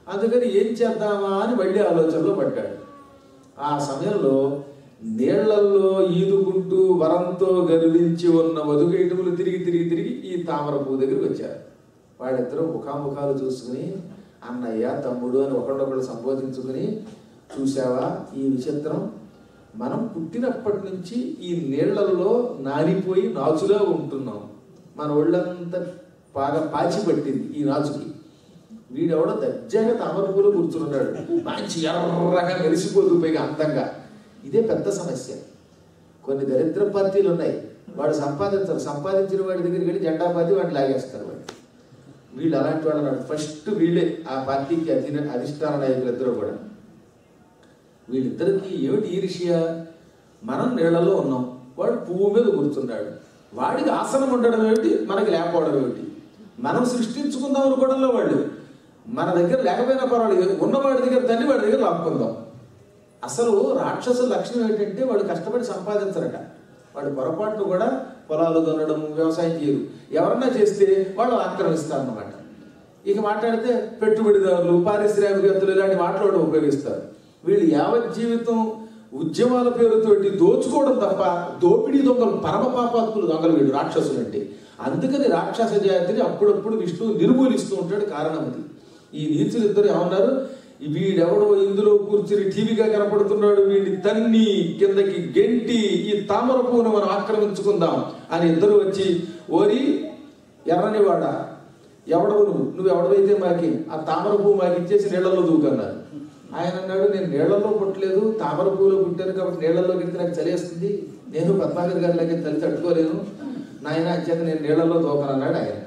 అందుకని ఏం చేద్దామా అని మళ్ళీ ఆలోచనలో పడ్డాడు ఆ సమయంలో నీళ్లల్లో ఈదుకుంటూ వరంతో గర్వించి ఉన్న వధుగైటములు తిరిగి తిరిగి తిరిగి ఈ తామర పువ్వు దగ్గరికి వచ్చారు వాళ్ళిద్దరూ ముఖాముఖాలు చూసుకుని అన్నయ్య తమ్ముడు అని ఒకళ్ళొకళ్ళు సంబోధించుకుని చూసావా ఈ విచిత్రం మనం పుట్టినప్పటి నుంచి ఈ నీళ్లలో నానిపోయి నాచులా ఉంటున్నాం మన ఒళ్ళంతా బాగా పాచి పట్టింది ఈ నాచుకి వీడెవడో దర్జాగా తామర పూలు కూర్చున్నాడు మంచి ఎర్రగా మెరిసిపోతూ పైగా అందంగా ఇదే పెద్ద సమస్య కొన్ని దరిద్ర పార్టీలు ఉన్నాయి వాడు సంపాదించారు సంపాదించిన వాడి దగ్గరికి వెళ్ళి జెండా పార్టీ వాడిని లాగేస్తారు వాడు వీళ్ళు అలాంటి వాళ్ళు అన్నాడు ఫస్ట్ వీళ్ళే ఆ పార్టీకి అధీన అధిష్టాన నాయకులు ఇద్దరు కూడా వీళ్ళిద్దరికి ఏమిటి ఈర్ష్య మనం నీళ్లలో ఉన్నాం వాడు పువ్వు మీద కూర్చున్నాడు వాడికి ఆసనం ఉండడం ఏమిటి మనకి లేకపోవడం ఏమిటి మనం సృష్టించుకుందాం అనుకోవడంలో వాళ్ళు మన దగ్గర లేకపోయినా పర్వాలేదు ఉన్నవాడి దగ్గర తండ్రి వాడి దగ్గర లాక్కుందాం అసలు రాక్షసు లక్షణం ఏంటంటే వాడు కష్టపడి సంపాదించరట వాడు పొరపాట్లు కూడా పొలాలు దున్నడం వ్యవసాయం చేయరు ఎవరన్నా చేస్తే వాళ్ళు ఆక్రమిస్తారన్నమాట ఇక మాట్లాడితే పెట్టుబడిదారులు పారిశ్రామికవేత్తలు ఇలాంటి మాటలు కూడా ఉపయోగిస్తారు వీళ్ళు యావత్ జీవితం ఉద్యమాల పేరుతోటి దోచుకోవడం తప్ప దోపిడీ దొంగలు పరమ పాపాత్ములు దొంగలు వీళ్ళు రాక్షసులు అంటే అందుకని రాక్షస జాతిని అప్పుడప్పుడు విష్ణువు నిర్మూలిస్తూ ఉంటాడు కారణం అది ఈ నీచులు ఇద్దరు ఏమన్నారు ఈ వీడెవడో ఇందులో కూర్చుని టీవీగా కనపడుతున్నాడు వీడిని తన్ని కిందకి గెంటి ఈ తామర పువ్వును మనం ఆక్రమించుకుందాం అని ఇద్దరు వచ్చి ఓరి ఎర్రనివాడ ఎవడవు నువ్వు నువ్వు ఎవడవైతే మాకి ఆ తామర పువ్వు మాకు ఇచ్చేసి నీళ్లలో దూకన్నారు ఆయన అన్నాడు నేను నీళ్లలో పుట్టలేదు తామర పువ్వులో పుట్టాను కాబట్టి నీళ్లలో గిడితే నాకు చలేస్తుంది నేను పద్మాకర్ గారి లాగే తల్లి తట్టుకోలేను నాయన అంచేత నేను నీళ్లలో దూకనన్నాడు ఆయన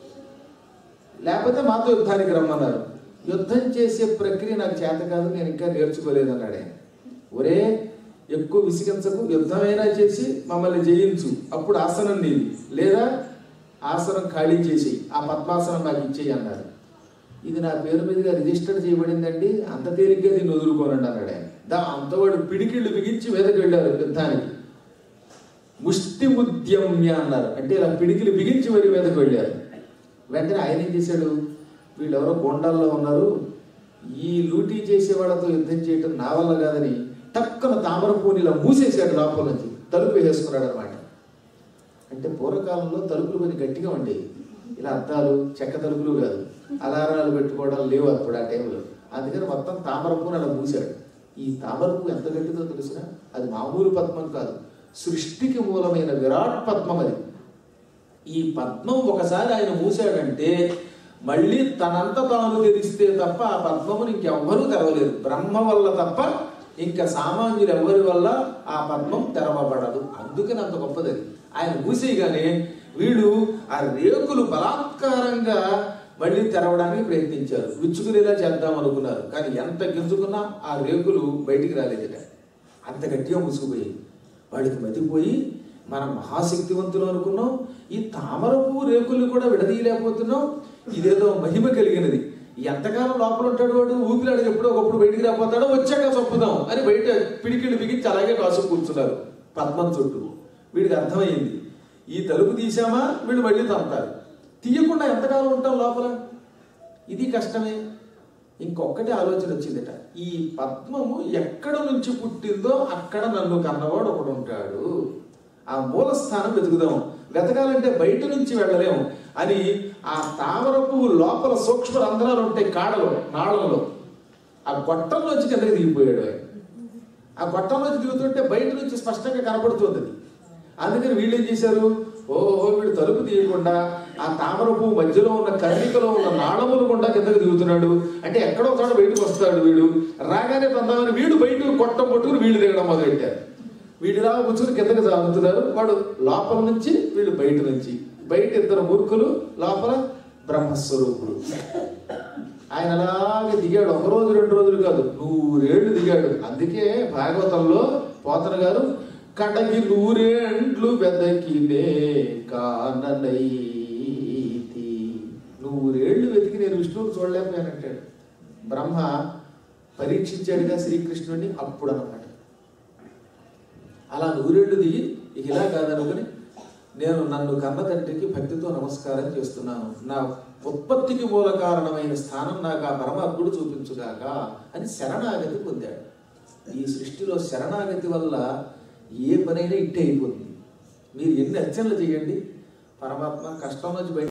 లేకపోతే మాతో యుద్ధానికి రమ్మన్నారు యుద్ధం చేసే ప్రక్రియ నాకు చేత కాదు నేను ఇంకా నేర్చుకోలేదు అన్నాడు ఆయన ఒరే ఎక్కువ విసిగించకు యుద్ధమైనా చేసి మమ్మల్ని జయించు అప్పుడు ఆసనం నీది లేదా ఆసనం ఖాళీ చేసి ఆ పద్మాసనం నాకు ఇచ్చేయి అన్నారు ఇది నా పేరు మీదుగా రిజిస్టర్ చేయబడిందండి అంత తేలిగ్గా దీన్ని వదులుకోనండి అన్నాడు ఆయన దా అంతవాడు పిడికిళ్ళు బిగించి మీదకి వెళ్ళారు యుద్ధానికి ముష్టి ముద్యమ్య అన్నారు అంటే ఇలా పిడికిలు బిగించి మరి మీదకి వెళ్ళారు వెంటనే ఆయన ఏం చేశాడు వీళ్ళెవరో గొండాల్లో ఉన్నారు ఈ లూటీ చేసే వాళ్ళతో యుద్ధం చేయటం నా వల్ల కాదని టక్కున తామర పూని ఇలా మూసేశాడు లోపల నుంచి తలుపు వేసుకున్నాడు అనమాట అంటే పూర్వకాలంలో తలుపులు కొన్ని గట్టిగా ఉండేవి ఇలా అద్దాలు చెక్క తలుపులు కాదు అలారాలు పెట్టుకోవడం లేవు అప్పుడు ఆ టైంలో అందుకని మొత్తం తామర పువ్వుని అలా మూసాడు ఈ తామర పువ్వు ఎంత గట్టిదో తెలిసిన అది మామూలు పద్మం కాదు సృష్టికి మూలమైన విరాట్ పద్మం అది ఈ పద్మం ఒకసారి ఆయన మూసాడంటే మళ్ళీ తనంత తాను తెరిస్తే తప్ప ఆ పద్మమును ఇంకెవ్వరూ తెరవలేరు బ్రహ్మ వల్ల తప్ప ఇంకా సామాన్యులు ఎవరి వల్ల ఆ పద్మం తెరవబడదు అందుకని అంత గొప్పది అది ఆయన మూసేయగానే వీళ్ళు ఆ రేకులు బలాత్కారంగా మళ్ళీ తెరవడానికి ప్రయత్నించారు విచ్చుకునేలా చేద్దాం అనుకున్నారు కానీ ఎంత గింజుకున్నా ఆ రేకులు బయటికి రాలేదట అంత గట్టిగా మూసుకుపోయాయి వాడికి మతిపోయి మనం మహాశక్తివంతులు అనుకున్నాం ఈ తామర పువ్వు రేకుల్ని కూడా విడదీయలేకపోతున్నాం ఇదేదో మహిమ కలిగినది ఎంతకాలం లోపల ఉంటాడు వాడు ఊపిరాడు ఎప్పుడో ఒకప్పుడు బయటికి రాకపోతాడో వచ్చాక చొప్పుదాం అని బయట పిడికిళ్ళు బిగించి అలాగే కాసు కూర్చున్నారు పద్మం చుట్టూ వీడికి అర్థమైంది ఈ తలుపు తీసామా వీళ్ళు మళ్ళీ తంతారు తీయకుండా ఎంతకాలం ఉంటాం లోపల ఇది కష్టమే ఇంకొకటి ఆలోచన వచ్చిందట ఈ పద్మము ఎక్కడ నుంచి పుట్టిందో అక్కడ నన్ను కన్నవాడు ఒకడు ఉంటాడు ఆ మూల స్థానం వెతుకుదాం వెతకాలంటే బయట నుంచి వెళ్ళలేము అని ఆ తామర పువ్వు లోపల సూక్ష్మ రంధ్రాలు ఉంటాయి కాడలో నాళంలో ఆ గొట్టంలోంచి కిందకి దిగిపోయాడు ఆయన ఆ గొట్టంలోంచి దిగుతుంటే బయట నుంచి స్పష్టంగా కనపడుతుంది అది. అందుకని వీళ్ళు ఏం చేశారు ఓహో వీడు తలుపు తీయకుండా ఆ తామర పువ్వు మధ్యలో ఉన్న కర్ణికలో ఉన్న నాళములు గుండా కిందకు దిగుతున్నాడు అంటే ఎక్కడో చోట బయటకు వస్తాడు వీడు రాగానే పొందామని వీడు బయటకు కొట్టం పట్టుకుని వీళ్ళు దిగడం మొదలెట్టారు వీడిలా కూర్చుని కిందకి సాగుతున్నారు వాడు లోపల నుంచి వీళ్ళు బయట నుంచి బయట ఇద్దరు మూర్ఖులు లోపల బ్రహ్మస్వరూపుడు ఆయన అలాగే దిగాడు ఒక రోజు రెండు రోజులు కాదు నూరేళ్లు దిగాడు అందుకే భాగవతంలో పోతన గారు కడగి నూరేండ్లు వెదకినే కాననైతి నూరేళ్లు వెతికి నేను విష్ణువుని చూడలేకపోయానంటాడు బ్రహ్మ పరీక్షించాడుగా శ్రీకృష్ణుడిని అప్పుడు అనమాట అలా నూరేళ్లు దిగి ఇక ఇలా కాదనుకుని నేను నన్ను కన్న తండ్రికి భక్తితో నమస్కారం చేస్తున్నాను నా ఉత్పత్తికి మూల కారణమైన స్థానం నాకు ఆ పరమాత్ముడు చూపించుగాక అని శరణాగతి పొందాడు ఈ సృష్టిలో శరణాగతి వల్ల ఏ పనైనా ఇట్టే అయిపోతుంది మీరు ఎన్ని అర్చనలు చేయండి పరమాత్మ కష్టం నుంచి బయట